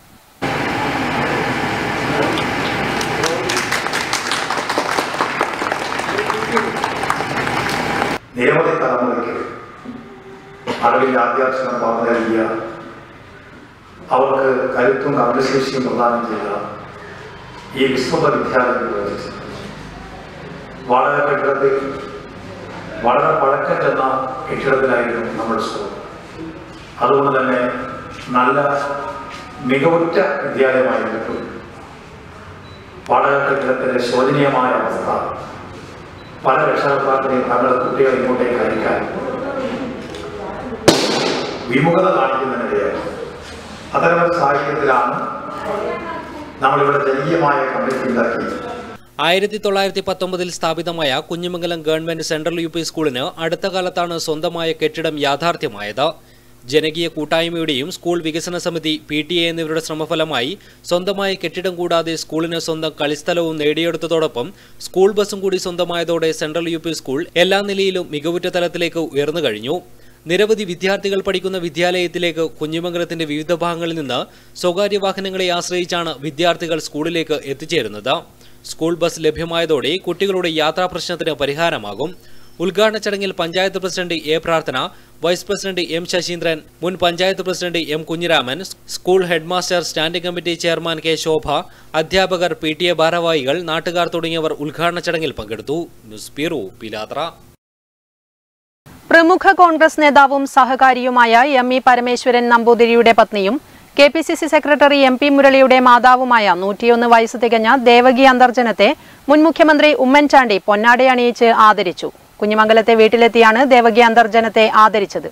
നിരവധി തലമുറയ്ക്ക് അറിവിന്റെ ആദ്യാക്ഷരം പകർന്നു നൽകിയ അവർക്ക് കരുത്തും കർമ്മശേഷിയും പ്രദാനം ചെയ്ത ഈ വിസ്മൃത വിദ്യാലയം ഉപയോഗിച്ച് വളരെ കെട്ടിടത്തിൽ വളരെ പഴക്കം ചെന്ന കെട്ടിടത്തിലായിരുന്നു നമ്മുടെ സ്കൂൾ അതുകൊണ്ട് തന്നെ നല്ല മികവുറ്റ വിദ്യാലയമായിരുന്നു വാടക കെട്ടിടത്തിന്റെ ശോചനീയമായ അവസ്ഥ പല രക്ഷകർത്താക്കളെയും തങ്ങളുടെ കുട്ടികളെ ഇങ്ങോട്ടേക്ക് അയക്കാൻ വിമുഖത കാണിക്കുന്നതിനിടയായി അത്തരമൊരു സാഹചര്യത്തിലാണ് നമ്മളിവിടെ ജനകീയമായ കമ്മിറ്റി ഉണ്ടാക്കി ആയിരത്തി തൊള്ളായിരത്തി പത്തൊമ്പതിൽ സ്ഥാപിതമായ Kunhimangalam government central U P സ്കൂളിന് അടുത്ത കാലത്താണ് സ്വന്തമായ കെട്ടിടം യാഥാർത്ഥ്യമായത് ജനകീയ കൂട്ടായ്മയുടെയും സ്കൂൾ വികസന സമിതി പി ടി എ എന്നിവരുടെ ശ്രമഫലമായി സ്വന്തമായ കെട്ടിടം കൂടാതെ സ്കൂളിന് സ്വന്തം കളിസ്ഥലവും നേടിയെടുത്തതോടൊപ്പം സ്കൂൾ ബസും കൂടി സ്വന്തമായതോടെ സെൻട്രൽ യു പി സ്കൂൾ എല്ലാ നിലയിലും മികവുറ്റ തലത്തിലേക്ക് ഉയർന്നു കഴിഞ്ഞു നിരവധി വിദ്യാർത്ഥികൾ പഠിക്കുന്ന വിദ്യാലയത്തിലേക്ക് കുഞ്ഞിമംഗലത്തിന്റെ വിവിധ ഭാഗങ്ങളിൽ നിന്ന് സ്വകാര്യ വാഹനങ്ങളെ ആശ്രയിച്ചാണ് വിദ്യാർത്ഥികൾ സ്കൂളിലേക്ക് എത്തിച്ചേരുന്നത് സ്കൂൾ ബസ് ലഭ്യമായതോടെ കുട്ടികളുടെ യാത്രാ പ്രശ്നത്തിന് പരിഹാരമാകും ഉദ്ഘാടന ചടങ്ങിൽ panchayat president A Prarthana vice president M Sasheendran മുൻ panchayat president M Kunhiraman school headmaster standing committee chairman K Shobha അധ്യാപകർ പി ടി എ ഭാരവാഹികൾ നാട്ടുകാർ തുടങ്ങിയവർ ഉദ്ഘാടന ചടങ്ങിൽ പങ്കെടുത്തു ന്യൂസ് ബ്യൂറോ പിലാത്ര പ്രമുഖ കോൺഗ്രസ് നേതാവും സഹകാരിയുമായ എം ഇ പരമേശ്വരൻ നമ്പൂതിരിയുടെ പത്നിയും K P C C secretary M P മുരളിയുടെ മാതാവുമായ നൂറ്റിയൊന്ന് വയസ്സ് തികഞ്ഞ ദേവകി അന്തർജനത്തെ മുൻ മുഖ്യമന്ത്രി ഉമ്മൻചാണ്ടി പൊന്നാടി അണിയിച്ച് ആദരിച്ചു കുഞ്ഞിമംഗലത്തെ വീട്ടിലെത്തിയാണ് ദേവകി അന്തർജനത്തെ ആദരിച്ചത്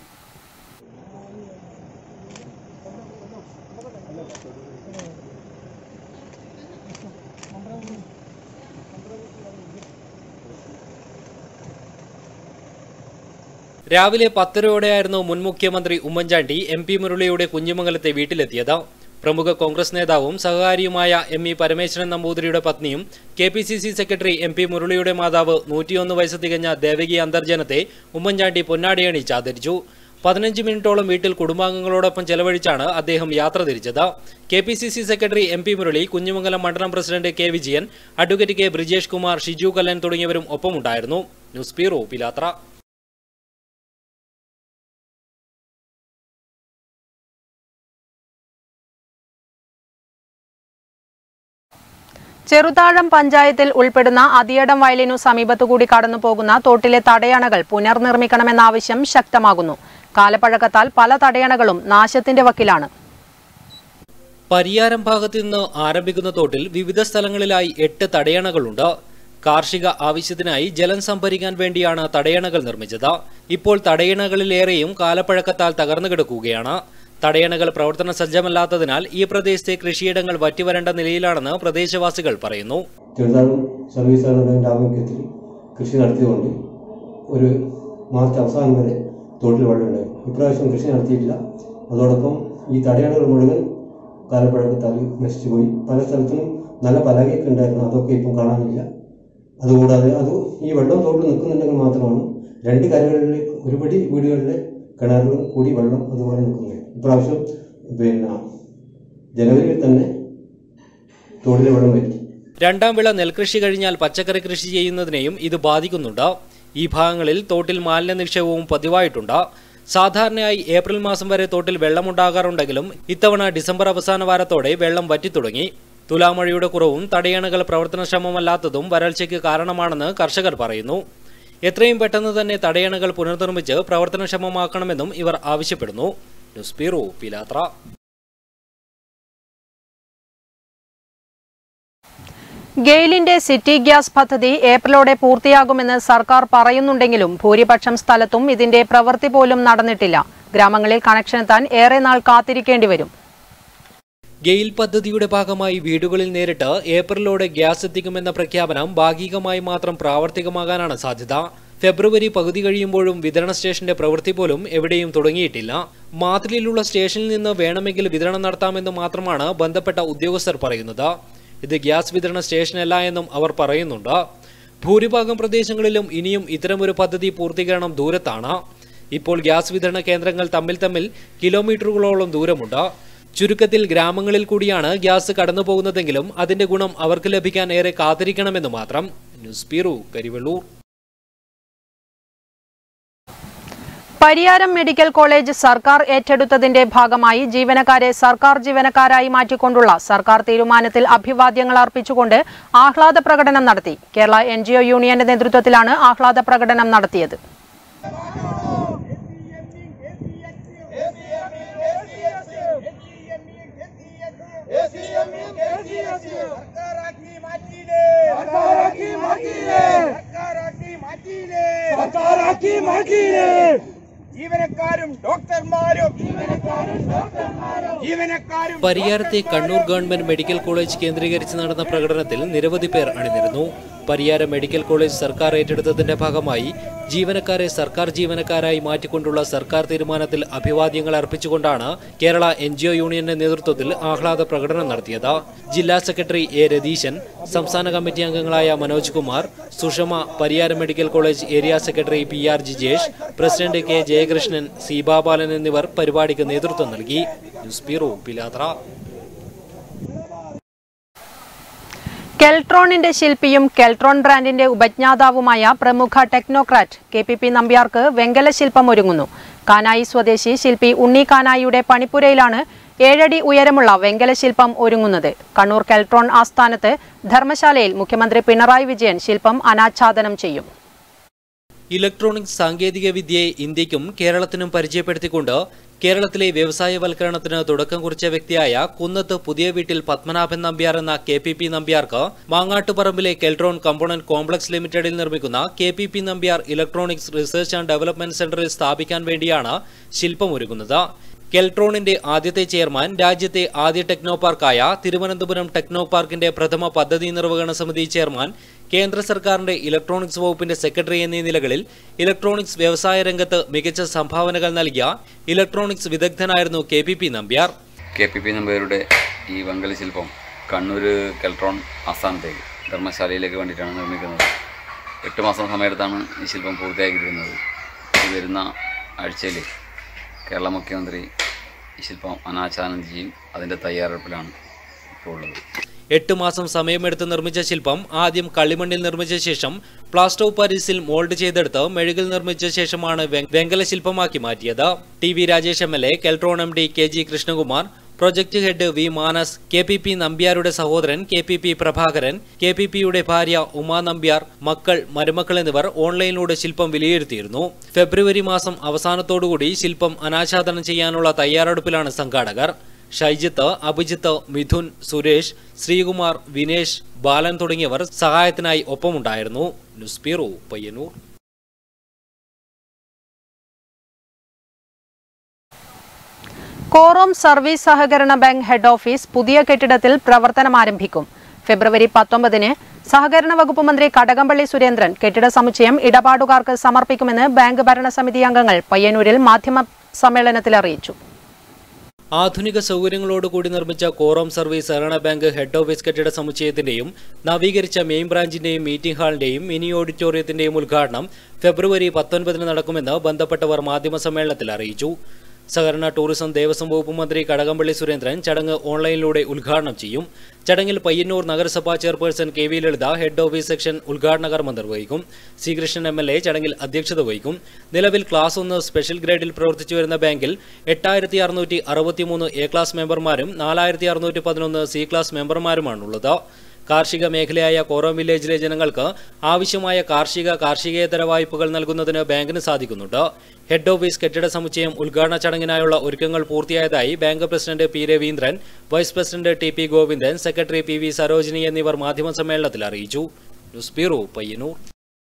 രാവിലെ പത്തരയോടെയായിരുന്നു മുൻ മുഖ്യമന്ത്രി ഉമ്മൻചാണ്ടി എം പി മുരളിയുടെ കുഞ്ഞിമംഗലത്തെ വീട്ടിലെത്തിയത് പ്രമുഖ കോൺഗ്രസ് നേതാവും സഹകാരിയുമായ എം ഇ പരമേശ്വരൻ നമ്പൂതിരിയുടെ പത്നിയും K P C C secretary M P മുരളിയുടെ മാതാവ് നൂറ്റിയൊന്ന് വയസ്സ് തികഞ്ഞ ദേവകി അന്തർജനത്തെ ഉമ്മൻചാണ്ടി പൊന്നാടിയണിച്ച് ആദരിച്ചു പതിനഞ്ച് മിനിറ്റോളം വീട്ടിൽ കുടുംബാംഗങ്ങളോടൊപ്പം ചെലവഴിച്ചാണ് അദ്ദേഹം യാത്ര തിരിച്ചത് K P C C secretary M P Murali Kunhimangalam മണ്ഡലം president K Vijayan advocate K Brijesh Kumar Shiju Kallan തുടങ്ങിയവരും ഒപ്പമുണ്ടായിരുന്നു ന്യൂസ് ബ്യൂറോ പിലാത്ര ചെറുതാഴം പഞ്ചായത്തിൽ ഉൾപ്പെടുന്ന അതിയടം വയലിനു സമീപത്തുകൂടി കടന്നു പോകുന്ന തോട്ടിലെ തടയണകൾ പുനർനിർമ്മിക്കണമെന്ന ആവശ്യം ശക്തമാകുന്നു കാലപ്പഴക്കത്താൽ പല തടയണകളും നാശത്തിന്റെ വക്കിലാണ് പരിയാരം ഭാഗത്തു നിന്ന് ആരംഭിക്കുന്ന തോട്ടിൽ വിവിധ സ്ഥലങ്ങളിലായി എട്ട് തടയണകളുണ്ട് കാർഷിക ആവശ്യത്തിനായി ജലം സംഭരിക്കാൻ വേണ്ടിയാണ് തടയണകൾ നിർമ്മിച്ചത് ഇപ്പോൾ തടയണകളിലേറെയും കാലപ്പഴക്കത്താൽ തകർന്നു കിടക്കുകയാണ് തടയണകൾ പ്രവർത്തന സജ്ജമല്ലാത്തതിനാൽ ഈ പ്രദേശത്തെ കൃഷിയിടങ്ങൾ വറ്റിവരേണ്ട നിലയിലാണെന്ന് പ്രദേശവാസികൾ പറയുന്നു ചെറുതാഴം സർവീസ് സഹകരണ ആഭിമുഖ്യത്തിൽ കൃഷി നടത്തിയതുകൊണ്ട് ഒരു മാർച്ച് അവസാനം വരെ തോട്ടിൽ വെള്ളമുണ്ടായിരുന്നു ഇപ്രാവശ്യം കൃഷി നടത്തിയിട്ടില്ല അതോടൊപ്പം ഈ തടയണകൾ മുഴുവൻ കാലപ്പഴക്കത്താൽ നശിച്ചുപോയി പല സ്ഥലത്തും നല്ല പലകയൊക്കെ ഉണ്ടായിരുന്നു അതൊക്കെ ഇപ്പം കാണാനില്ല അതുകൂടാതെ അത് ഈ വെള്ളം തോട്ടിൽ നിൽക്കുന്നുണ്ടെങ്കിൽ മാത്രമാണ് രണ്ട് കരകളിൽ ഒരുപടി വീടുകളിലെ കിണറുകളും കൂടി വെള്ളം അതുപോലെ നിൽക്കുന്നത് ഇപ്രാവശ്യം പിന്നെ ജനുവരിയിൽ തന്നെ തോടിലെ വെള്ളം വറ്റി രണ്ടാം വിള നെൽകൃഷി കഴിഞ്ഞാൽ പച്ചക്കറി കൃഷി ചെയ്യുന്നതിനെയും ഇത് ബാധിക്കുന്നുണ്ട് ഈ ഭാഗങ്ങളിൽ തോട്ടിൽ മാലിന്യ നിക്ഷേപവും പതിവായിട്ടുണ്ട് സാധാരണയായി ഏപ്രിൽ മാസം വരെ തോട്ടിൽ വെള്ളമുണ്ടാകാറുണ്ടെങ്കിലും ഇത്തവണ ഡിസംബർ അവസാന വാരത്തോടെ വെള്ളം വറ്റിത്തുടങ്ങി തുലാമഴയുടെ കുറവും തടയണകൾ പ്രവർത്തനക്ഷമമല്ലാത്തതും വരൾച്ചയ്ക്ക് കാരണമാണെന്ന് കർഷകർ പറയുന്നു എത്രയും പെട്ടെന്ന് തന്നെ തടയണകൾ പുനർനിർമ്മിച്ച് പ്രവർത്തനക്ഷമമാക്കണമെന്നും ഇവർ ആവശ്യപ്പെടുന്നു ന്യൂസ് ബ്യൂറോ പിലാത്ര ഗെയിലിന്റെ സിറ്റി ഗ്യാസ് പദ്ധതി ഏപ്രിലോടെ പൂർത്തിയാകുമെന്ന് സർക്കാർ പറയുന്നുണ്ടെങ്കിലും ഭൂരിപക്ഷം സ്ഥലത്തും ഇതിന്റെ പ്രവൃത്തി പോലും നടന്നിട്ടില്ല ഗ്രാമങ്ങളിൽ കണക്ഷൻ എത്താൻ ഏറെ നാൾ കാത്തിരിക്കേണ്ടി വരും ഗെയിൽ പദ്ധതിയുടെ ഭാഗമായി വീടുകളിൽ നേരിട്ട് ഏപ്രിലോടെ ഗ്യാസ് എത്തിക്കുമെന്ന പ്രഖ്യാപനം ഭാഗികമായി മാത്രം പ്രാവർത്തികമാകാനാണ് സാധ്യത ഫെബ്രുവരി പകുതി കഴിയുമ്പോഴും വിതരണ സ്റ്റേഷന്റെ പ്രവൃത്തി പോലും എവിടെയും തുടങ്ങിയിട്ടില്ല മാതിലിലുള്ള സ്റ്റേഷനിൽ നിന്ന് വേണമെങ്കിൽ വിതരണം നടത്താമെന്ന് മാത്രമാണ് ബന്ധപ്പെട്ട ഉദ്യോഗസ്ഥർ പറയുന്നത് ഇത് ഗ്യാസ് വിതരണ സ്റ്റേഷനല്ല എന്നും അവർ പറയുന്നുണ്ട് ഭൂരിഭാഗം പ്രദേശങ്ങളിലും ഇനിയും ഇത്തരമൊരു പദ്ധതി പൂർത്തീകരണം ദൂരത്താണ് ഇപ്പോൾ ഗ്യാസ് വിതരണ കേന്ദ്രങ്ങൾ തമ്മിൽ തമ്മിൽ കിലോമീറ്ററുകളോളം ദൂരമുണ്ട് ചുരുക്കത്തിൽ ഗ്രാമങ്ങളിൽ കൂടിയാണ് ഗ്യാസ് കടന്നു പോകുന്നതെങ്കിലും അതിന്റെ ഗുണം അവർക്ക് ലഭിക്കാൻ ഏറെ കാത്തിരിക്കണമെന്ന് മാത്രം news bureau Karivellur Pariyaram medical college സർക്കാർ ഏറ്റെടുത്തതിന്റെ ഭാഗമായി ജീവനക്കാരെ സർക്കാർ ജീവനക്കാരായി മാറ്റിക്കൊണ്ടുള്ള സർക്കാർ തീരുമാനത്തിൽ അഭിവാദ്യങ്ങൾ അർപ്പിച്ചുകൊണ്ട് ആഹ്ലാദ പ്രകടനം നടത്തി കേരള എൻ യൂണിയന്റെ നേതൃത്വത്തിലാണ് ആഹ്ലാദ പ്രകടനം നടത്തിയത് ജീവനക്കാരും ഡോക്ടർമാരും ജീവനക്കാരും പരിയാരത്തെ കണ്ണൂർ ഗവൺമെന്റ് മെഡിക്കൽ കോളേജ് കേന്ദ്രീകരിച്ച് നടന്ന പ്രകടനത്തിൽ നിരവധി പേർ അണിനിരന്നു പരിയാരം മെഡിക്കൽ കോളേജ് സർക്കാർ ഏറ്റെടുത്തതിന്റെ ഭാഗമായി ജീവനക്കാരെ സർക്കാർ ജീവനക്കാരായി മാറ്റിക്കൊണ്ടുള്ള സർക്കാർ തീരുമാനത്തിൽ അഭിവാദ്യങ്ങൾ അർപ്പിച്ചുകൊണ്ടാണ് കേരള എൻ യൂണിയന്റെ നേതൃത്വത്തിൽ ആഹ്ലാദ പ്രകടനം നടത്തിയത് ജില്ലാ സെക്രട്ടറി എ രതീശൻ സംസ്ഥാന കമ്മിറ്റി അംഗങ്ങളായ Manoj Kumar Sushama Pariyaram medical college area secretary P R Jijesh president K Jayakrishnan C Babalan എന്നിവർ പരിപാടിക്ക് നേതൃത്വം നൽകി ന്യൂസ് ബ്യൂറോ പിലാത്ര കെൽട്രോണിന്റെ ശില്പിയും കെൽട്രോൺ ബ്രാൻഡിന്റെ ഉപജ്ഞാതാവുമായ പ്രമുഖ ടെക്നോക്രാറ്റ് കെ പി പി നമ്പ്യാർക്ക് വെങ്കല ശില്പം ഒരുങ്ങുന്നു കാനായി സ്വദേശി ശില്പി ഉണ്ണി കാനായിയുടെ പണിപ്പുരയിലാണ് ഏഴടി ഉയരമുള്ള വെങ്കല ശില്പം ഒരുങ്ങുന്നത് കണ്ണൂർ കെൽട്രോൺ ആസ്ഥാനത്ത് ധർമ്മശാലയിൽ മുഖ്യമന്ത്രി പിണറായി വിജയൻ ശില്പം അനാച്ഛാദനം ചെയ്യും ഇലക്ട്രോണിക്സ് സാങ്കേതിക വിദ്യയെ ഇന്ത്യക്കും കേരളത്തിനും പരിചയപ്പെടുത്തിക്കൊണ്ട് കേരളത്തിലെ വ്യവസായവൽക്കരണത്തിന് തുടക്കം കുറിച്ച വ്യക്തിയായ കുന്നത്ത് പുതിയ വീട്ടിൽ പത്മനാഭൻ നമ്പ്യാർ എന്ന കെ പി പി നമ്പ്യാർക്ക് മാങ്ങാട്ടുപറമ്പിലെ കെൽട്രോൺ കമ്പോണന്റ് കോംപ്ലക്സ് ലിമിറ്റഡിൽ നിർമ്മിക്കുന്ന K P P Nambiar electronics research and development സെന്ററിൽ സ്ഥാപിക്കാൻ വേണ്ടിയാണ് ശില്പമൊരുങ്ങുന്നത് കെൽട്രോണിന്റെ ആദ്യത്തെ ചെയർമാൻ രാജ്യത്തെ ആദ്യ ടെക്നോ പാർക്കായ തിരുവനന്തപുരം ടെക്നോ പാർക്കിന്റെ പ്രഥമ പദ്ധതി നിർവഹണ സമിതി ചെയർമാൻ കേന്ദ്ര സർക്കാരിന്റെ ഇലക്ട്രോണിക്സ് വകുപ്പിന്റെ സെക്രട്ടറി എന്നീ നിലകളിൽ ഇലക്ട്രോണിക്സ് വ്യവസായ രംഗത്ത് മികച്ച സംഭാവനകൾ നൽകിയ ഇലക്ട്രോണിക്സ് വിദഗ്ധനായിരുന്നു K P P Nambiar K P P നമ്പരുടെ ഈ വെങ്കല ശില്പം കണ്ണൂർ കെൽട്രോൺ ആസ്ഥാനത്തേക്ക് ധർമ്മശാലയിലേക്ക് വേണ്ടിയിട്ടാണ് നിർമ്മിക്കുന്നത് എട്ട് മാസം സമയത്താണ് ഈ ശില്പം പൂർത്തിയാക്കിയിരിക്കുന്നത് ഈ വരുന്ന ആഴ്ചയിൽ കേരള മുഖ്യമന്ത്രി ഈ ശില്പം അനാച്ഛാദനം ചെയ്യും അതിൻ്റെ തയ്യാറെടുപ്പിലാണ് ഇപ്പോൾ ഉള്ളത് എട്ട് മാസം സമയമെടുത്ത് നിർമ്മിച്ച ശില്പം ആദ്യം കളിമണ്ണിൽ നിർമ്മിച്ച ശേഷം പ്ലാസ്റ്റർ ഓഫ് പാരീസിൽ മോൾഡ് ചെയ്തെടുത്ത് മെഴുകിൽ നിർമ്മിച്ച ശേഷമാണ് വെ- വെങ്കല ശില്പമാക്കി മാറ്റിയത് T V Rajesh M L A Keltron M D K G Krishnakumar project head V Manas K P P നമ്പ്യാരുടെ സഹോദരൻ K P P Prabhakaran K P പിയുടെ ഭാര്യ ഉമാ നമ്പ്യാർ മക്കൾ മരുമക്കൾ എന്നിവർ ഓൺലൈനിലൂടെ ശില്പം വിലയിരുത്തിയിരുന്നു ഫെബ്രുവരി മാസം അവസാനത്തോടുകൂടി ശില്പം അനാച്ഛാദനം ചെയ്യാനുള്ള തയ്യാറെടുപ്പിലാണ് സംഘാടകർ ഷൈജിത്ത് അഭിജിത്ത് മിഥുൻ സുരേഷ് ശ്രീകുമാർ വിനേഷ് ബാലൻ തുടങ്ങിയവർ സഹായത്തിനായി ഒപ്പമുണ്ടായിരുന്നു news bureau Payyanur Korom service സഹകരണ ബാങ്ക് ഹെഡ് ഓഫീസ് പുതിയ കെട്ടിടത്തിൽ പ്രവർത്തനം ആരംഭിക്കും ഫെബ്രുവരി പത്തൊമ്പതിന് സഹകരണ വകുപ്പ് മന്ത്രി കടകംപള്ളി സുരേന്ദ്രൻ കെട്ടിട സമുച്ചയം ഇടപാടുകാർക്ക് സമർപ്പിക്കുമെന്ന് ബാങ്ക് ഭരണസമിതി അംഗങ്ങൾ പയ്യന്നൂരിൽ മാധ്യമ സമ്മേളനത്തിൽ അറിയിച്ചു ആധുനിക സൗകര്യങ്ങളോടുകൂടി നിർമ്മിച്ച കോറം സർവീസ് സഹകരണ ബാങ്ക് ഹെഡ് ഓഫീസ് കെട്ടിട സമുച്ചയത്തിന്റെയും നവീകരിച്ച മെയിൻ ബ്രാഞ്ചിന്റെയും മീറ്റിംഗ് ഹാളിന്റെയും മിനി ഓഡിറ്റോറിയത്തിന്റെയും ഉദ്ഘാടനം ഫെബ്രുവരി പത്തൊൻപതിന് നടക്കുമെന്ന് ബന്ധപ്പെട്ടവർ മാധ്യമസമ്മേളനത്തിൽ അറിയിച്ചു സഹകരണ ടൂറിസം ദേവസ്വം വകുപ്പ് മന്ത്രി കടകംപള്ളി സുരേന്ദ്രൻ ചടങ്ങ് ഓൺലൈനിലൂടെ ഉദ്ഘാടനം ചെയ്യും ചടങ്ങിൽ പയ്യന്നൂർ നഗരസഭാ chairperson K V Lalitha head office section ഉദ്ഘാടന കർമ്മം നിർവഹിക്കും C Krishnan M L A ചടങ്ങിൽ അധ്യക്ഷത വഹിക്കും നിലവിൽ ക്ലാസ് ഒന്ന് സ്പെഷ്യൽ ഗ്രേഡിൽ പ്രവർത്തിച്ചു വരുന്ന ബാങ്കിൽ എട്ടായിരത്തി അറുന്നൂറ്റി അറുപത്തിമൂന്ന് എ ക്ലാസ് മെമ്പർമാരും നാലായിരത്തി അറുന്നൂറ്റി പതിനൊന്ന് സി ക്ലാസ് മെമ്പർമാരുമാണുള്ളത് കാർഷിക മേഖലയായ കോറം വില്ലേജിലെ ജനങ്ങൾക്ക് ആവശ്യമായ കാർഷിക കാർഷികേതര വായ്പകൾ നൽകുന്നതിന് ബാങ്കിന് സാധിക്കുന്നുണ്ട് ഹെഡ് ഓഫീസ് കെട്ടിട സമുച്ചയം ഉദ്ഘാടന ചടങ്ങിനായുള്ള ഒരുക്കങ്ങൾ പൂർത്തിയായതായി bank president P Raveendran vice president T P Govindan secretary P V Sarojini എന്നിവർ മാധ്യമസമ്മേളനത്തിൽ അറിയിച്ചു ന്യൂസ് ബ്യൂറോ പയ്യന്നൂർ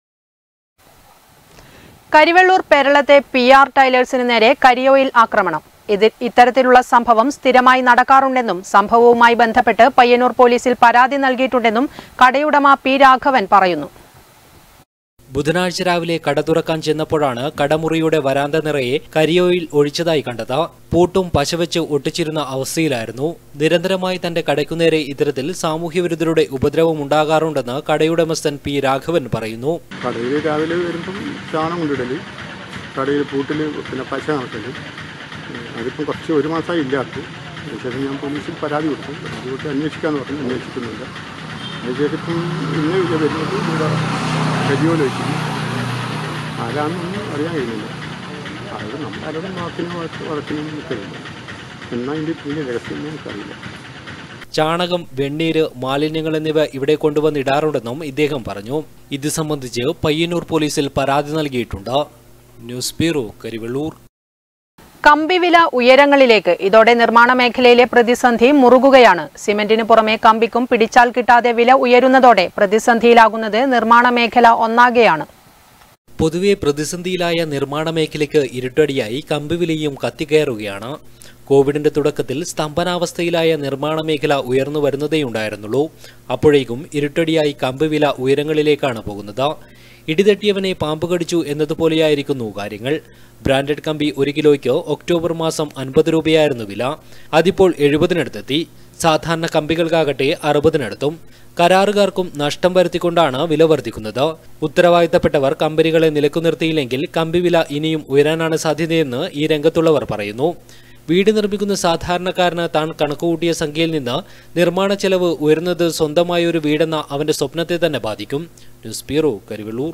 കരിവെള്ളൂർ പെരളത്തെ പി ആർ ടൈലേഴ്സിന് നേരെ കരിയോയിൽ ആക്രമണം ഇത് ഇത്തരത്തിലുള്ള സംഭവം സ്ഥിരമായി നടക്കാറുണ്ടെന്നും സംഭവവുമായി ബന്ധപ്പെട്ട് പയ്യന്നൂർ പോലീസിൽ പരാതി നൽകിയിട്ടുണ്ടെന്നും കടയുടമ പി രാഘവൻ പറയുന്നു ബുധനാഴ്ച രാവിലെ കട തുറക്കാൻ ചെന്നപ്പോഴാണ് കടമുറിയുടെ വരാന്ത നിറയെ കരിയോയിൽ ഒഴിച്ചതായി കണ്ടത് പൂട്ടും പശവെച്ച് ഒട്ടിച്ചിരുന്ന അവസ്ഥയിലായിരുന്നു നിരന്തരമായി തന്റെ കടയ്ക്കുനേരെ ഇത്തരത്തിൽ സാമൂഹ്യവിരുദ്ധരുടെ ഉപദ്രവം ഉണ്ടാകാറുണ്ടെന്ന് കടയുടമസ്ഥൻ പി രാഘവൻ പറയുന്നു കടയിൽ രാവിലെ വരുമ്പം ചാണം കൊണ്ടിടല് കടയിൽ പൂട്ടിൽ പിന്നെ പശ നടക്കല് അതിപ്പം കുറച്ച് ഒരു മാസമായി ഇല്ലാത്ത അതിനുശേഷം ഞാൻ പോലീസിൽ പരാതി കൊടുത്തു പരാതി കൊടുത്ത് അന്വേഷിക്കാമെന്ന് പറഞ്ഞു അന്വേഷിക്കുന്നില്ല അതിനുശേഷം ഇപ്പം ഇന്ന് ഇത് വരുന്നത് ഇവിടെ കരിയോല വെച്ചിരുന്നു ആരാണെന്നൊന്നും അറിയാൻ കഴിയുന്നില്ല അത് നമ്മളാരോടും വാക്കിനും വഴക്കിനും നിൽക്കില്ല എന്നാൽ ഇതിൻ്റെ പിന്നെ രഹസ്യം നമുക്കറിയില്ല ചാണകം വെണ്ണീര് മാലിന്യങ്ങൾ എന്നിവ ഇവിടെ കൊണ്ടുവന്ന് ഇടാറുണ്ടെന്നും ഇദ്ദേഹം പറഞ്ഞു ഇത് സംബന്ധിച്ച് പയ്യന്നൂർ പോലീസിൽ പരാതി നൽകിയിട്ടുണ്ട് ന്യൂസ് ബ്യൂറോ കരിവെള്ളൂർ കമ്പിവില ഉയരങ്ങളിലേക്ക് ഇതോടെ നിർമ്മാണ മേഖലയിലെ പ്രതിസന്ധി മുറുകുകയാണ് സിമന്റിന് പുറമെ കമ്പിക്കും പിടിച്ചാൽ കിട്ടാതെ വില ഉയരുന്നതോടെ പ്രതിസന്ധിയിലാകുന്നത് നിർമ്മാണ മേഖല ഒന്നാകെയാണ് പൊതുവെ പ്രതിസന്ധിയിലായ നിർമ്മാണ മേഖലയ്ക്ക് ഇരുട്ടടിയായി കമ്പിവിലയും കത്തിക്കയറുകയാണ് കോവിഡിന്റെ തുടക്കത്തിൽ സ്തംഭനാവസ്ഥയിലായ നിർമ്മാണ മേഖല ഉയർന്നു വരുന്നതേയുണ്ടായിരുന്നുള്ളൂ അപ്പോഴേക്കും ഇരുട്ടടിയായി കമ്പിവില ഉയരങ്ങളിലേക്കാണ് പോകുന്നത് ഇടിതട്ടിയവനെ പാമ്പ് കടിച്ചു എന്നതുപോലെയായിരിക്കുന്നു കാര്യങ്ങൾ ബ്രാൻഡഡ് കമ്പി ഒരു കിലോയ്ക്ക് ഒക്ടോബർ മാസം അൻപത് രൂപയായിരുന്നു വില അതിപ്പോൾ എഴുപതിനടുത്തെത്തി സാധാരണ കമ്പികൾക്കാകട്ടെ അറുപതിനടുത്തും കരാറുകാർക്കും നഷ്ടം വരുത്തിക്കൊണ്ടാണ് വില വർദ്ധിക്കുന്നത് ഉത്തരവാദിത്തപ്പെട്ടവർ കമ്പനികളെ നിലക്കു നിർത്തിയില്ലെങ്കിൽ കമ്പി വില ഇനിയും ഉയരാനാണ് സാധ്യതയെന്ന് ഈ രംഗത്തുള്ളവർ പറയുന്നു വീട് നിർമ്മിക്കുന്ന സാധാരണക്കാരന് താൻ കണക്കുകൂട്ടിയ സംഖ്യയിൽ നിന്ന് നിർമ്മാണ ചെലവ് ഉയർന്നത് സ്വന്തമായ ഒരു വീടെന്ന അവന്റെ സ്വപ്നത്തെ തന്നെ ബാധിക്കും news bureau Karivellur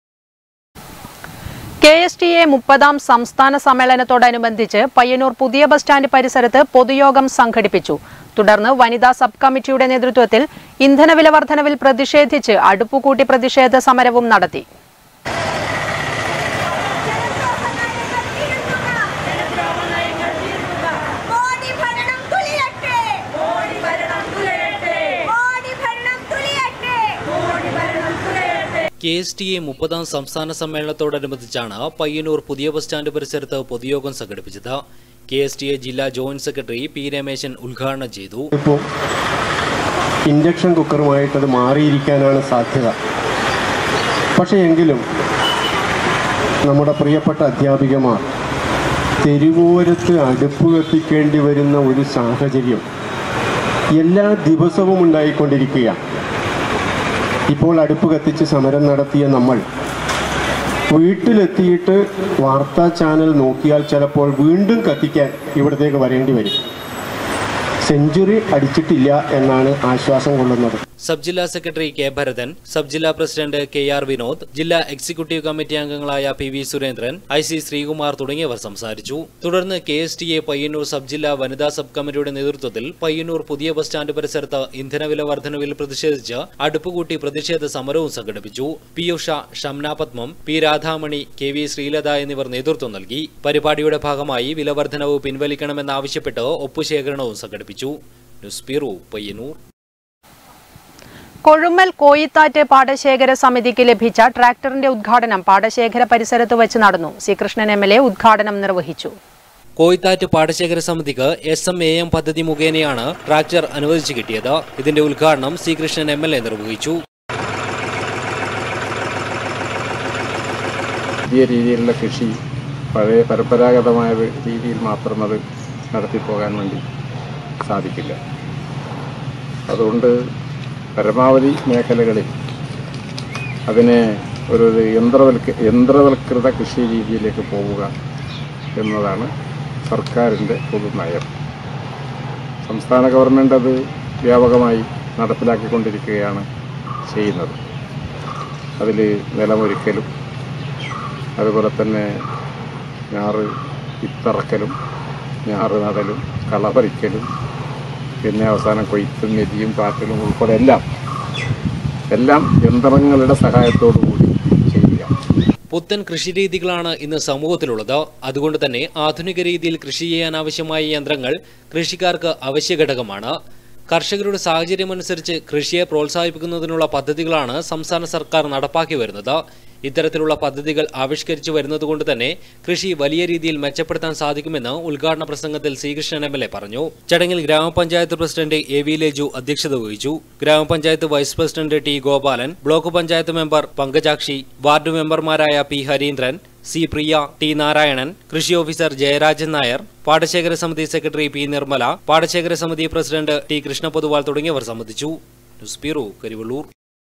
K S T A മുപ്പതാം സംസ്ഥാന സമ്മേളനത്തോടനുബന്ധിച്ച് പയ്യന്നൂർ പുതിയ ബസ് സ്റ്റാൻഡ് പരിസരത്ത് പൊതുയോഗം സംഘടിപ്പിച്ചു തുടർന്ന് വനിതാ സബ് കമ്മിറ്റിയുടെ നേതൃത്വത്തിൽ ഇന്ധനവില വർധനവിൽ പ്രതിഷേധിച്ച് അടുപ്പുകൂട്ടി പ്രതിഷേധ സമരവും നടത്തി മോദി ഭരണം തുലിയട്ടെ മോദി ഭരണം തുലിയട്ടെ മോദി ഭരണം തുലിയട്ടെ മോദി ഭരണം തുലിയട്ടെ കെ എസ് ടി എ മുപ്പതാം സംസ്ഥാന സമ്മേളനത്തോടനുബന്ധിച്ചാണ് പയ്യന്നൂർ പുതിയ ബസ് സ്റ്റാൻഡ് പരിസരത്ത് പൊതുയോഗം സംഘടിപ്പിച്ചത് കെ എസ് ടി എ ജില്ലാ ജോയിന്റ് സെക്രട്ടറി പി രമേശൻ ഉദ്ഘാടനം ചെയ്തു ഇപ്പോൾ ഇൻഡക്ഷൻ കുക്കറുമായിട്ടത് മാറിയിരിക്കാനാണ് സാധ്യത പക്ഷേ എങ്കിലും നമ്മുടെ പ്രിയപ്പെട്ട അധ്യാപികമാർ തെരുവോരത്ത് അടുപ്പ് കത്തിക്കേണ്ടി വരുന്ന ഒരു സാഹചര്യം എല്ലാ ദിവസവും ഉണ്ടായിക്കൊണ്ടിരിക്കുകയാണ് ഇപ്പോൾ അടുപ്പ് കത്തിച്ച് സമരം നടത്തിയ നമ്മൾ വീട്ടിലെത്തിയിട്ട് വാർത്താ ചാനൽ നോക്കിയാൽ ചിലപ്പോൾ വീണ്ടും കത്തിക്കാൻ ഇവിടത്തേക്ക് വരേണ്ടി വരും സെഞ്ചുറി അടിച്ചിട്ടില്ല എന്നാണ് ആശ്വാസം കൊള്ളുന്നത് സബ് ജില്ലാ സെക്രട്ടറി കെ ഭരതൻ സബ് ജില്ലാ പ്രസിഡന്റ് കെ ആർ വിനോദ് ജില്ലാ എക്സിക്യൂട്ടീവ് കമ്മിറ്റി അംഗങ്ങളായ P V Surendran I C Sreekumar തുടങ്ങിയവർ സംസാരിച്ചു തുടർന്ന് K S T A Payyanur sub ജില്ലാ വനിതാ സബ് കമ്മിറ്റിയുടെ നേതൃത്വത്തിൽ പയ്യന്നൂർ പുതിയ ബസ് സ്റ്റാൻഡ് പരിസരത്ത് ഇന്ധനവില വർധനവിൽ പ്രതിഷേധിച്ച് അടുപ്പുകൂട്ടി പ്രതിഷേധ സമരവും സംഘടിപ്പിച്ചു P Usha Shamna Padmam P Radhamani K V Sreelatha എന്നിവർ നേതൃത്വം നൽകി പരിപാടിയുടെ ഭാഗമായി വില വർധനവ് പിൻവലിക്കണമെന്നാവശ്യപ്പെട്ട് ഒപ്പുശേഖരണവും സംഘടിപ്പിച്ചു ന്യൂസ് ബ്യൂറോ പയ്യന്നൂർ കൊഴുമ്മൽ കോയിത്താറ്റ് പാടശേഖര സമിതിക്ക് ലഭിച്ച ട്രാക്ടറിന്റെ ഉദ്ഘാടനം പാടശേഖര പരിസരത്ത് വെച്ച് നടന്നു C Krishnan M L A ഉദ്ഘാടനം നിർവഹിച്ചു കോയിത്താറ്റ് പാടശേഖര സമിതിക്ക് എസ് എം എ എം പദ്ധതി മുഖേനയാണ് ട്രാക്ടർ അനുവദിച്ചു കിട്ടിയത് ഇതിന്റെ ഉദ്ഘാടനം C Krishnan M L A നിർവഹിച്ചു പുതിയ രീതിയിലുള്ള കൃഷി പഴയ പരമ്പരാഗതമായ രീതിയിൽ മാത്രം അത് നടത്തിപ്പോകാൻ വേണ്ടി സാധിക്കില്ല അതുകൊണ്ട് പരമാവധി മേഖലകളിൽ അതിനെ ഒരു യന്ത്രവൽക്ക യന്ത്രവൽകൃത കൃഷി രീതിയിലേക്ക് പോവുക എന്നതാണ് സർക്കാരിൻ്റെ പൊതു നയം സംസ്ഥാന ഗവൺമെൻറ് അത് വ്യാപകമായി നടപ്പിലാക്കിക്കൊണ്ടിരിക്കുകയാണ് ചെയ്യുന്നത് അതിൽ നിലമൊരുക്കലും അതുപോലെ തന്നെ ഞാറ് വിത്തിറക്കലും ഞാറ് നടലും കളപറിക്കലും പിന്നെ അവസാനം കൊയ്ത്തും നെതിയും കാറ്റലും ഉൾപ്പെടെ എല്ലാം എല്ലാം യന്ത്രങ്ങളുടെ സഹായത്തോടു കൂടി ചെയ്യുക പുത്തൻ കൃഷിരീതികളാണ് ഇന്ന് സമൂഹത്തിലുള്ളത് അതുകൊണ്ട് തന്നെ ആധുനിക രീതിയിൽ കൃഷി ചെയ്യാൻ ആവശ്യമായ യന്ത്രങ്ങൾ കൃഷിക്കാർക്ക് അവശ്യ ഘടകമാണ് കർഷകരുടെ സാഹചര്യമനുസരിച്ച് കൃഷിയെ പ്രോത്സാഹിപ്പിക്കുന്നതിനുള്ള പദ്ധതികളാണ് സംസ്ഥാന സർക്കാർ നടപ്പാക്കി വരുന്നത് ഇത്തരത്തിലുള്ള പദ്ധതികൾ ആവിഷ്കരിച്ചു വരുന്നതുകൊണ്ട് തന്നെ കൃഷി വലിയ രീതിയിൽ മെച്ചപ്പെടുത്താൻ സാധിക്കുമെന്ന് ഉദ്ഘാടന പ്രസംഗത്തിൽ ശ്രീകൃഷ്ണൻ എം എൽ എ പറഞ്ഞു ചടങ്ങിൽ ഗ്രാമപഞ്ചായത്ത് പ്രസിഡന്റ് എ വി ലേജു അധ്യക്ഷത വഹിച്ചു ഗ്രാമപഞ്ചായത്ത് vice president T Gopalan block panchayat member Pankajakshi ward മെമ്പർമാരായ P Harindran C Priya T Narayanan കൃഷി ഓഫീസർ ജയരാജൻ നായർ പാടശേഖര സമിതി സെക്രട്ടറി പി നിർമ്മല പാടശേഖര സമിതി പ്രസിഡന്റ് ടി കൃഷ്ണ പൊതുവാൾ തുടങ്ങിയവർ സംബന്ധിച്ചു ന്യൂസ് ബ്യൂറോ കരിവള്ളൂർ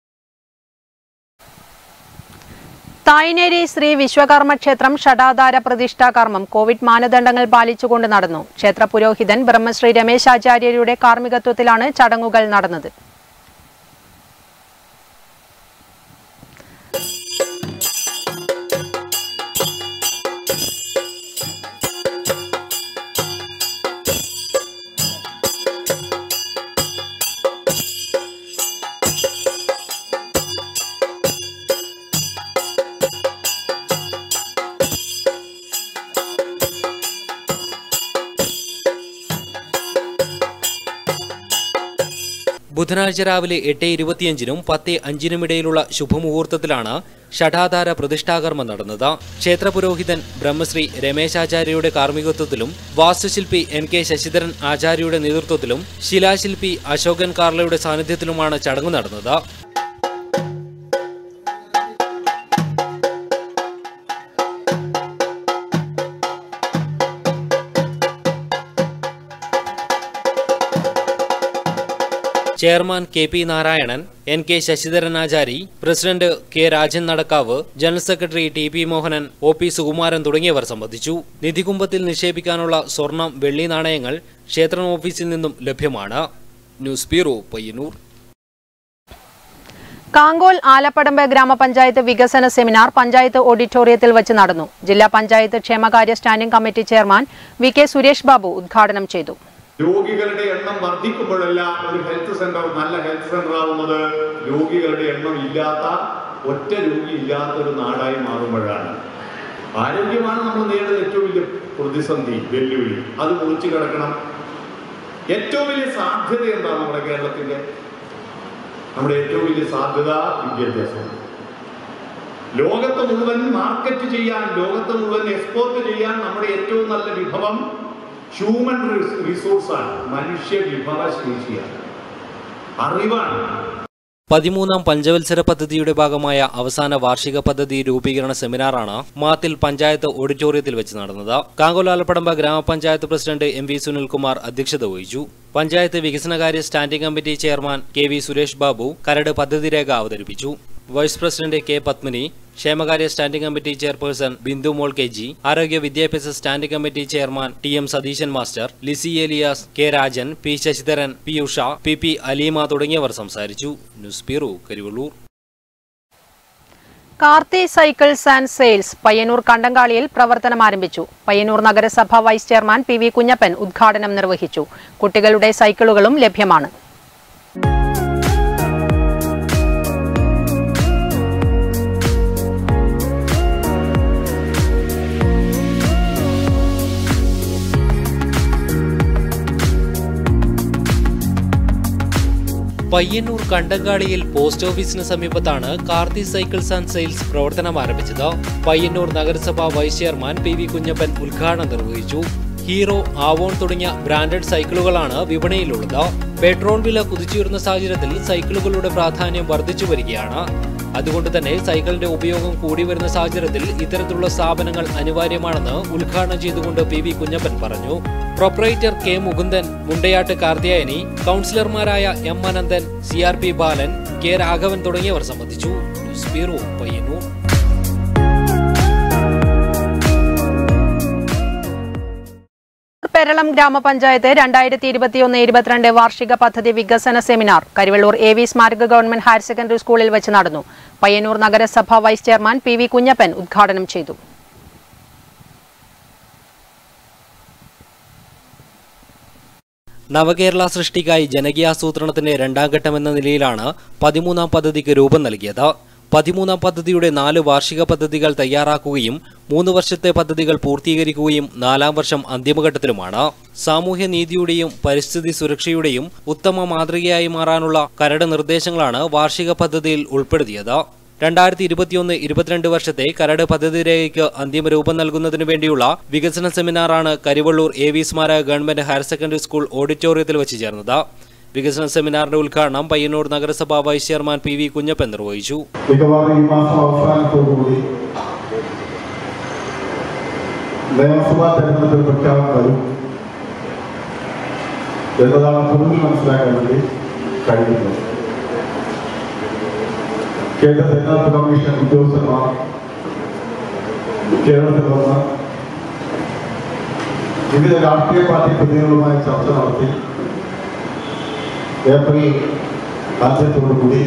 തായ്നേരി ശ്രീ വിശ്വകർമ്മ ക്ഷേത്രം ഷടാധാര പ്രതിഷ്ഠാ കർമ്മം കോവിഡ് മാനദണ്ഡങ്ങൾ പാലിച്ചുകൊണ്ട് നടന്നു ക്ഷേത്ര പുരോഹിതൻ ബ്രഹ്മശ്രീ രമേശ് ആചാര്യരുടെ കാർമ്മികത്വത്തിലാണ് ചടങ്ങുകൾ നടന്നത് ബുധനാഴ്ച രാവിലെ എട്ട് ഇരുപത്തിയഞ്ചിനും പത്ത് അഞ്ചിനും ഇടയിലുള്ള ശുഭമുഹൂർത്തത്തിലാണ് ഷഠാധാര പ്രതിഷ്ഠാകർമ്മം നടന്നത് ക്ഷേത്ര പുരോഹിതൻ ബ്രഹ്മശ്രീ രമേശാചാര്യയുടെ കാർമ്മികത്വത്തിലും വാസ്തുശില്പി എൻ കെ ശശിധരൻ ആചാര്യയുടെ നേതൃത്വത്തിലും ശിലാശില്പി അശോകൻ കാർലയുടെ സാന്നിധ്യത്തിലുമാണ് ചടങ്ങ് നടന്നത് chairman K P Narayanan N K Sasidharanachari president K Rajan Nadakkavu general secretary T P Mohanan O P Sukumaran തുടങ്ങിയവർ സംബന്ധിച്ചു നിധികുംഭത്തിൽ നിക്ഷേപിക്കാനുള്ള സ്വർണം വെള്ളി നാണയങ്ങൾ ക്ഷേത്രം ഓഫീസിൽ നിന്നും ലഭ്യമാണ് ന്യൂസ് ബ്യൂറോ പയ്യന്നൂർ കാങ്കോൽ ആലപ്പടമ്പ് ഗ്രാമപഞ്ചായത്ത് വികസന സെമിനാർ പഞ്ചായത്ത് ഓഡിറ്റോറിയത്തിൽ വെച്ച് നടന്നു ജില്ലാ പഞ്ചായത്ത് ക്ഷേമകാര്യ standing committee chairman V K Suresh Babu ഉദ്ഘാടനം ചെയ്തു രോഗികളുടെ എണ്ണം വർദ്ധിക്കുമ്പോഴെല്ലാം ഒരു ഹെൽത്ത് സെന്റർ നല്ല ഹെൽത്ത് സെന്റർ ആവുന്നത് രോഗികളുടെ എണ്ണം ഇല്ലാത്ത ഒറ്റ രോഗി ഇല്ലാത്ത ഒരു നാടായി മാറുമ്പോഴാണ് ആരോഗ്യമാണ് നമ്മൾ നേരിടുന്ന ഏറ്റവും വലിയ പ്രതിസന്ധി വെല്ലുവിളി അത് മുറിച്ചു കിടക്കണം ഏറ്റവും വലിയ സാധ്യത എന്താണ് നമ്മുടെ കേരളത്തിന്റെ നമ്മുടെ ഏറ്റവും വലിയ സാധ്യത വിദ്യാഭ്യാസം ലോകത്ത് മുഴുവൻ മാർക്കറ്റ് ചെയ്യാൻ ലോകത്ത് മുഴുവൻ എക്സ്പോർട്ട് ചെയ്യാൻ നമ്മുടെ ഏറ്റവും നല്ല വിഭവം ഹ്യൂമൻ റിസോഴ്സാണ് മനുഷ്യ വിഭവ ശേഷിയാണ് അറിവാണ് പതിമൂന്നാം പഞ്ചവത്സര പദ്ധതിയുടെ ഭാഗമായ അവസാന വാർഷിക പദ്ധതി രൂപീകരണ സെമിനാറാണ് മാത്തിൽ പഞ്ചായത്ത് ഓഡിറ്റോറിയത്തിൽ വെച്ച് നടന്നത് കാങ്കോലാലപ്പടമ്പ ഗ്രാമപഞ്ചായത്ത് പ്രസിഡന്റ് എം വി സുനിൽകുമാർ അധ്യക്ഷത വഹിച്ചു പഞ്ചായത്ത് വികസനകാര്യ standing committee chairman K V Suresh Babu കരട് പദ്ധതി രേഖ അവതരിപ്പിച്ചു വൈസ് പ്രസിഡന്റ് കെ പത്മിനി ക്ഷേമകാര്യ standing committee chairperson Bindu Mol K G ആരോഗ്യ വിദ്യാഭ്യാസ standing committee chairman T M Satheesan master Lissy Elias K Rajan P Sasidharan P Usha P P Aleema തുടങ്ങിയവർ സംസാരിച്ചു news bureau Karivellur Karthi cycles and sales Payyanur കണ്ടങ്കാളിയിൽ പ്രവർത്തനം ആരംഭിച്ചു പയ്യന്നൂർ നഗരസഭ vice chairman P V Kunhappan ഉദ്ഘാടനം നിർവഹിച്ചു കുട്ടികളുടെ സൈക്കിളുകളും ലഭ്യമാണ് പയ്യന്നൂർ കണ്ടങ്കാളിയിൽ പോസ്റ്റ് ഓഫീസിന് സമീപത്താണ് കാർത്തി സൈക്കിൾസ് ആൻഡ് സെയിൽസ് പ്രവർത്തനം ആരംഭിച്ചത് പയ്യന്നൂർ നഗരസഭ vice chairman P V Kunhappan ഉദ്ഘാടനം നിർവഹിച്ചു ഹീറോ ആവോൺ തുടങ്ങിയ ബ്രാൻഡഡ് സൈക്കിളുകളാണ് വിപണിയിലുള്ളത് പെട്രോൾ വില കുതിച്ചുയർന്ന സാഹചര്യത്തിൽ സൈക്കിളുകളുടെ പ്രാധാന്യം വർദ്ധിച്ചു വരികയാണ് അതുകൊണ്ട് തന്നെ സൈക്കിളിന്റെ ഉപയോഗം കൂടി വരുന്ന സാഹചര്യത്തിൽ ഇത്തരത്തിലുള്ള സ്ഥാപനങ്ങൾ അനിവാര്യമാണെന്ന് ഉദ്ഘാടനം ചെയ്തുകൊണ്ട് പി വി കുഞ്ഞപ്പൻ പറഞ്ഞു പ്രൊപ്പറേറ്റർ കെ മുകുന്ദൻ മുണ്ടയാട്ട് കാർത്തിയായനി കൗൺസിലർമാരായ M Ananthan C R P Balan K Raghavan തുടങ്ങിയവർ സംബന്ധിച്ചു ന്യൂസ് ബ്യൂറോ പയ്യന്നൂർ പെരളം ഗ്രാമപഞ്ചായത്ത് രണ്ടായിരത്തി ഇരുപത്തിയൊന്ന് ഇരുപത്തിരണ്ട് വാർഷിക പദ്ധതി വികസന സെമിനാർ കരിവള്ളൂർ എ വി സ്മാരക ഗവൺമെന്റ് ഹയർ സെക്കൻഡറി സ്കൂളിൽ വെച്ച് നടന്നു പയ്യന്നൂർ നഗരസഭ vice chairman P V Kunhappan ഉദ്ഘാടനം ചെയ്തു നവകേരള സൃഷ്ടിക്കായി ജനകീയാസൂത്രണത്തിന്റെ രണ്ടാം ഘട്ടമെന്ന നിലയിലാണ് പതിമൂന്നാം പദ്ധതിക്ക് രൂപം നൽകിയത് പതിമൂന്നാം പദ്ധതിയുടെ നാല് വാർഷിക പദ്ധതികൾ തയ്യാറാക്കുകയും മൂന്ന് വർഷത്തെ പദ്ധതികൾ പൂർത്തീകരിക്കുകയും നാലാം വർഷം അന്തിമഘട്ടത്തിലുമാണ് സാമൂഹ്യ നീതിയുടെയും പരിസ്ഥിതി സുരക്ഷയുടെയും ഉത്തമ മാതൃകയായി മാറാനുള്ള കരട് നിർദ്ദേശങ്ങളാണ് വാർഷിക പദ്ധതിയിൽ ഉൾപ്പെടുത്തിയത് രണ്ടായിരത്തി ഇരുപത്തിയൊന്ന് ഇരുപത്തിരണ്ട് വർഷത്തെ കരട് പദ്ധതി രേഖയ്ക്ക് അന്തിമ രൂപം നൽകുന്നതിനു വേണ്ടിയുള്ള വികസന സെമിനാറാണ് കരിവള്ളൂർ എ വി സ്മാരക ഗവൺമെന്റ് ഹയർ സെക്കൻഡറി സ്കൂൾ ഓഡിറ്റോറിയത്തിൽ വെച്ച് ചേർന്നത് വികസന സെമിനാറിന്റെ ഉദ്ഘാടനം പയ്യന്നൂർ നഗരസഭാ vice chairman P V Kunhappan നിർവഹിച്ചു മിക്കവാറും ഈ മാസം അവസാനത്തോടുകൂടി നിയമസഭാ തെരഞ്ഞെടുപ്പിൽ പ്രഖ്യാപനം വരും എന്നതാണ് കൂടുതൽ മനസ്സിലാക്കാൻ വേണ്ടി കഴിയുന്നത് കേന്ദ്ര തെരഞ്ഞെടുപ്പ് കമ്മീഷൻ ഉദ്യോഗസ്ഥന്മാർ കേരളത്തിൽ വന്ന് വിവിധ രാഷ്ട്രീയ പാർട്ടി പ്രതിനിധികളുമായി ചർച്ച നടത്തി ഏപ്രിൽ ആദ്യത്തോടുകൂടി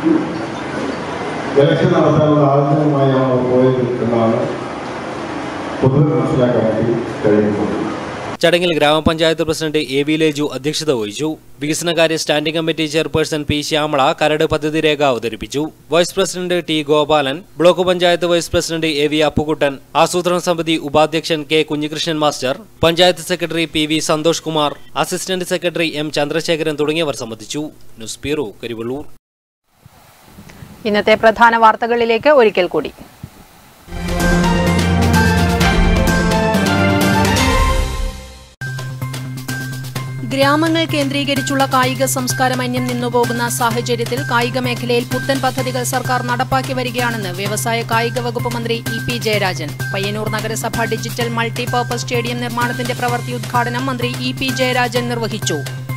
ഇലക്ഷൻ നടത്താനുള്ള ആലോചനയുമായാണ് അവർ പോയത് എന്നാണ് പൊതുവെ മനസ്സിലാക്കാൻ വേണ്ടി കഴിയുന്നത് ചടങ്ങിൽ ഗ്രാമപഞ്ചായത്ത് പ്രസിഡന്റ് എ വി ലേജു അധ്യക്ഷത വഹിച്ചു വികസനകാര്യ standing committee chairperson P Shyamala കരട് പദ്ധതി രേഖ അവതരിപ്പിച്ചു vice president T Gopalan block panchayat vice president A V Appukuttan ആസൂത്രണ സമിതി ഉപാധ്യക്ഷൻ K Kunhikrishnan master panchayat secretary P V Santhosh Kumar assistant secretary M Chandrasekharan തുടങ്ങിയവർ സംബന്ധിച്ചു ന്യൂസ് ബ്യൂറോ കരിവള്ളൂർ ഇന്നത്തെ പ്രധാന വാർത്തകളിലേക്ക് ഒരിക്കൽ കൂടി ഗ്രാമങ്ങൾ കേന്ദ്രീകരിച്ചുള്ള കായിക സംസ്കാരം അന്യം നിന്നുപോകുന്ന സാഹചര്യത്തിൽ കായിക മേഖലയിൽ പുത്തൻ പദ്ധതികൾ സർക്കാർ നടപ്പാക്കി വരികയാണെന്ന് വ്യവസായ കായിക വകുപ്പ് മന്ത്രി ഇ പി ജയരാജൻ പയ്യന്നൂർ നഗരസഭ ഡിജിറ്റൽ മൾട്ടിപർപ്പസ് സ്റ്റേഡിയം നിർമ്മാണത്തിന്റെ പ്രവൃത്തി ഉദ്ഘാടനം മന്ത്രി ഇ പി ജയരാജൻ നിർവഹിച്ചു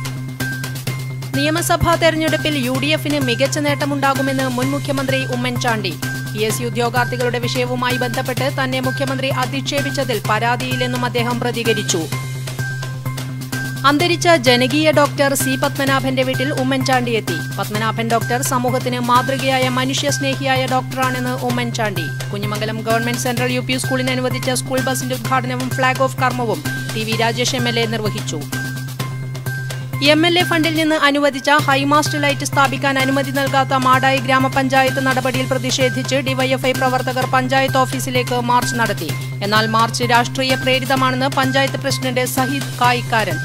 നിയമസഭാ തെരഞ്ഞെടുപ്പിൽ യു ഡി എഫിന് മികച്ച നേട്ടമുണ്ടാകുമെന്ന് മുൻ മുഖ്യമന്ത്രി ഉമ്മൻചാണ്ടി പി എസ് സി ഉദ്യോഗാർത്ഥികളുടെ വിഷയവുമായി ബന്ധപ്പെട്ട് തന്നെ മുഖ്യമന്ത്രി അധിക്ഷേപിച്ചതിൽ പരാതിയില്ലെന്നും അദ്ദേഹം പ്രതികരിച്ചു അന്തരിച്ച ജനകീയ ഡോക്ടർ സി പത്മനാഭന്റെ വീട്ടിൽ ഉമ്മൻചാണ്ടി എത്തി പത്മനാഭൻ ഡോക്ടർ സമൂഹത്തിന് മാതൃകയായ മനുഷ്യസ്നേഹിയായ ഡോക്ടറാണെന്ന് Oommen Chandy Kunhimangalam government central U P സ്കൂളിന് അനുവദിച്ച സ്കൂൾ ബസിന്റെ ഉദ്ഘാടനവും ഫ്ളാഗ് ഓഫ് കർമ്മവും T V Rajesh M L A നിർവഹിച്ചു എം എൽ എ ഫണ്ടിൽ നിന്ന് അനുവദിച്ച ഹൈമാസ്റ്റ് ലൈറ്റ് സ്ഥാപിക്കാൻ അനുമതി നൽകാത്ത മാടായി ഗ്രാമപഞ്ചായത്ത് നടപടിയിൽ പ്രതിഷേധിച്ച് ഡിവൈഎഫ്ഐ പ്രവർത്തകർ പഞ്ചായത്ത് ഓഫീസിലേക്ക് മാർച്ച് നടത്തി എന്നാൽ മാർച്ച് രാഷ്ട്രീയ പ്രേരിതമാണെന്ന് പഞ്ചായത്ത് പ്രസിഡന്റ് സഹിദ് കായിക്കാരൻ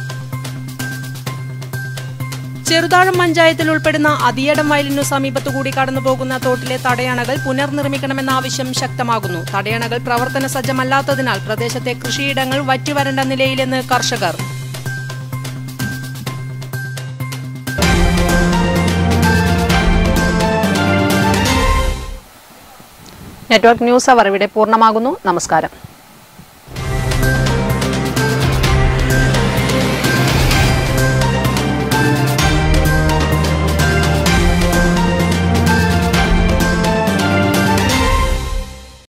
ചെറുതാഴം പഞ്ചായത്തിൽ ഉൾപ്പെടുന്ന അതിയടം വയലിനു സമീപത്തുകൂടി കടന്നുപോകുന്ന തോട്ടിലെ തടയണകൾ പുനർനിർമ്മിക്കണമെന്ന ആവശ്യം ശക്തമാകുന്നു തടയണകൾ പ്രവർത്തന സജ്ജമല്ലാത്തതിനാൽ പ്രദേശത്തെ കൃഷിയിടങ്ങൾ വറ്റിവരണ്ട നിലയിലെന്ന് കർഷകർ നെറ്റ്വർക്ക് ന്യൂസ് അവർ ഇവിടെ പൂർണ്ണമാകുന്നു നമസ്കാരം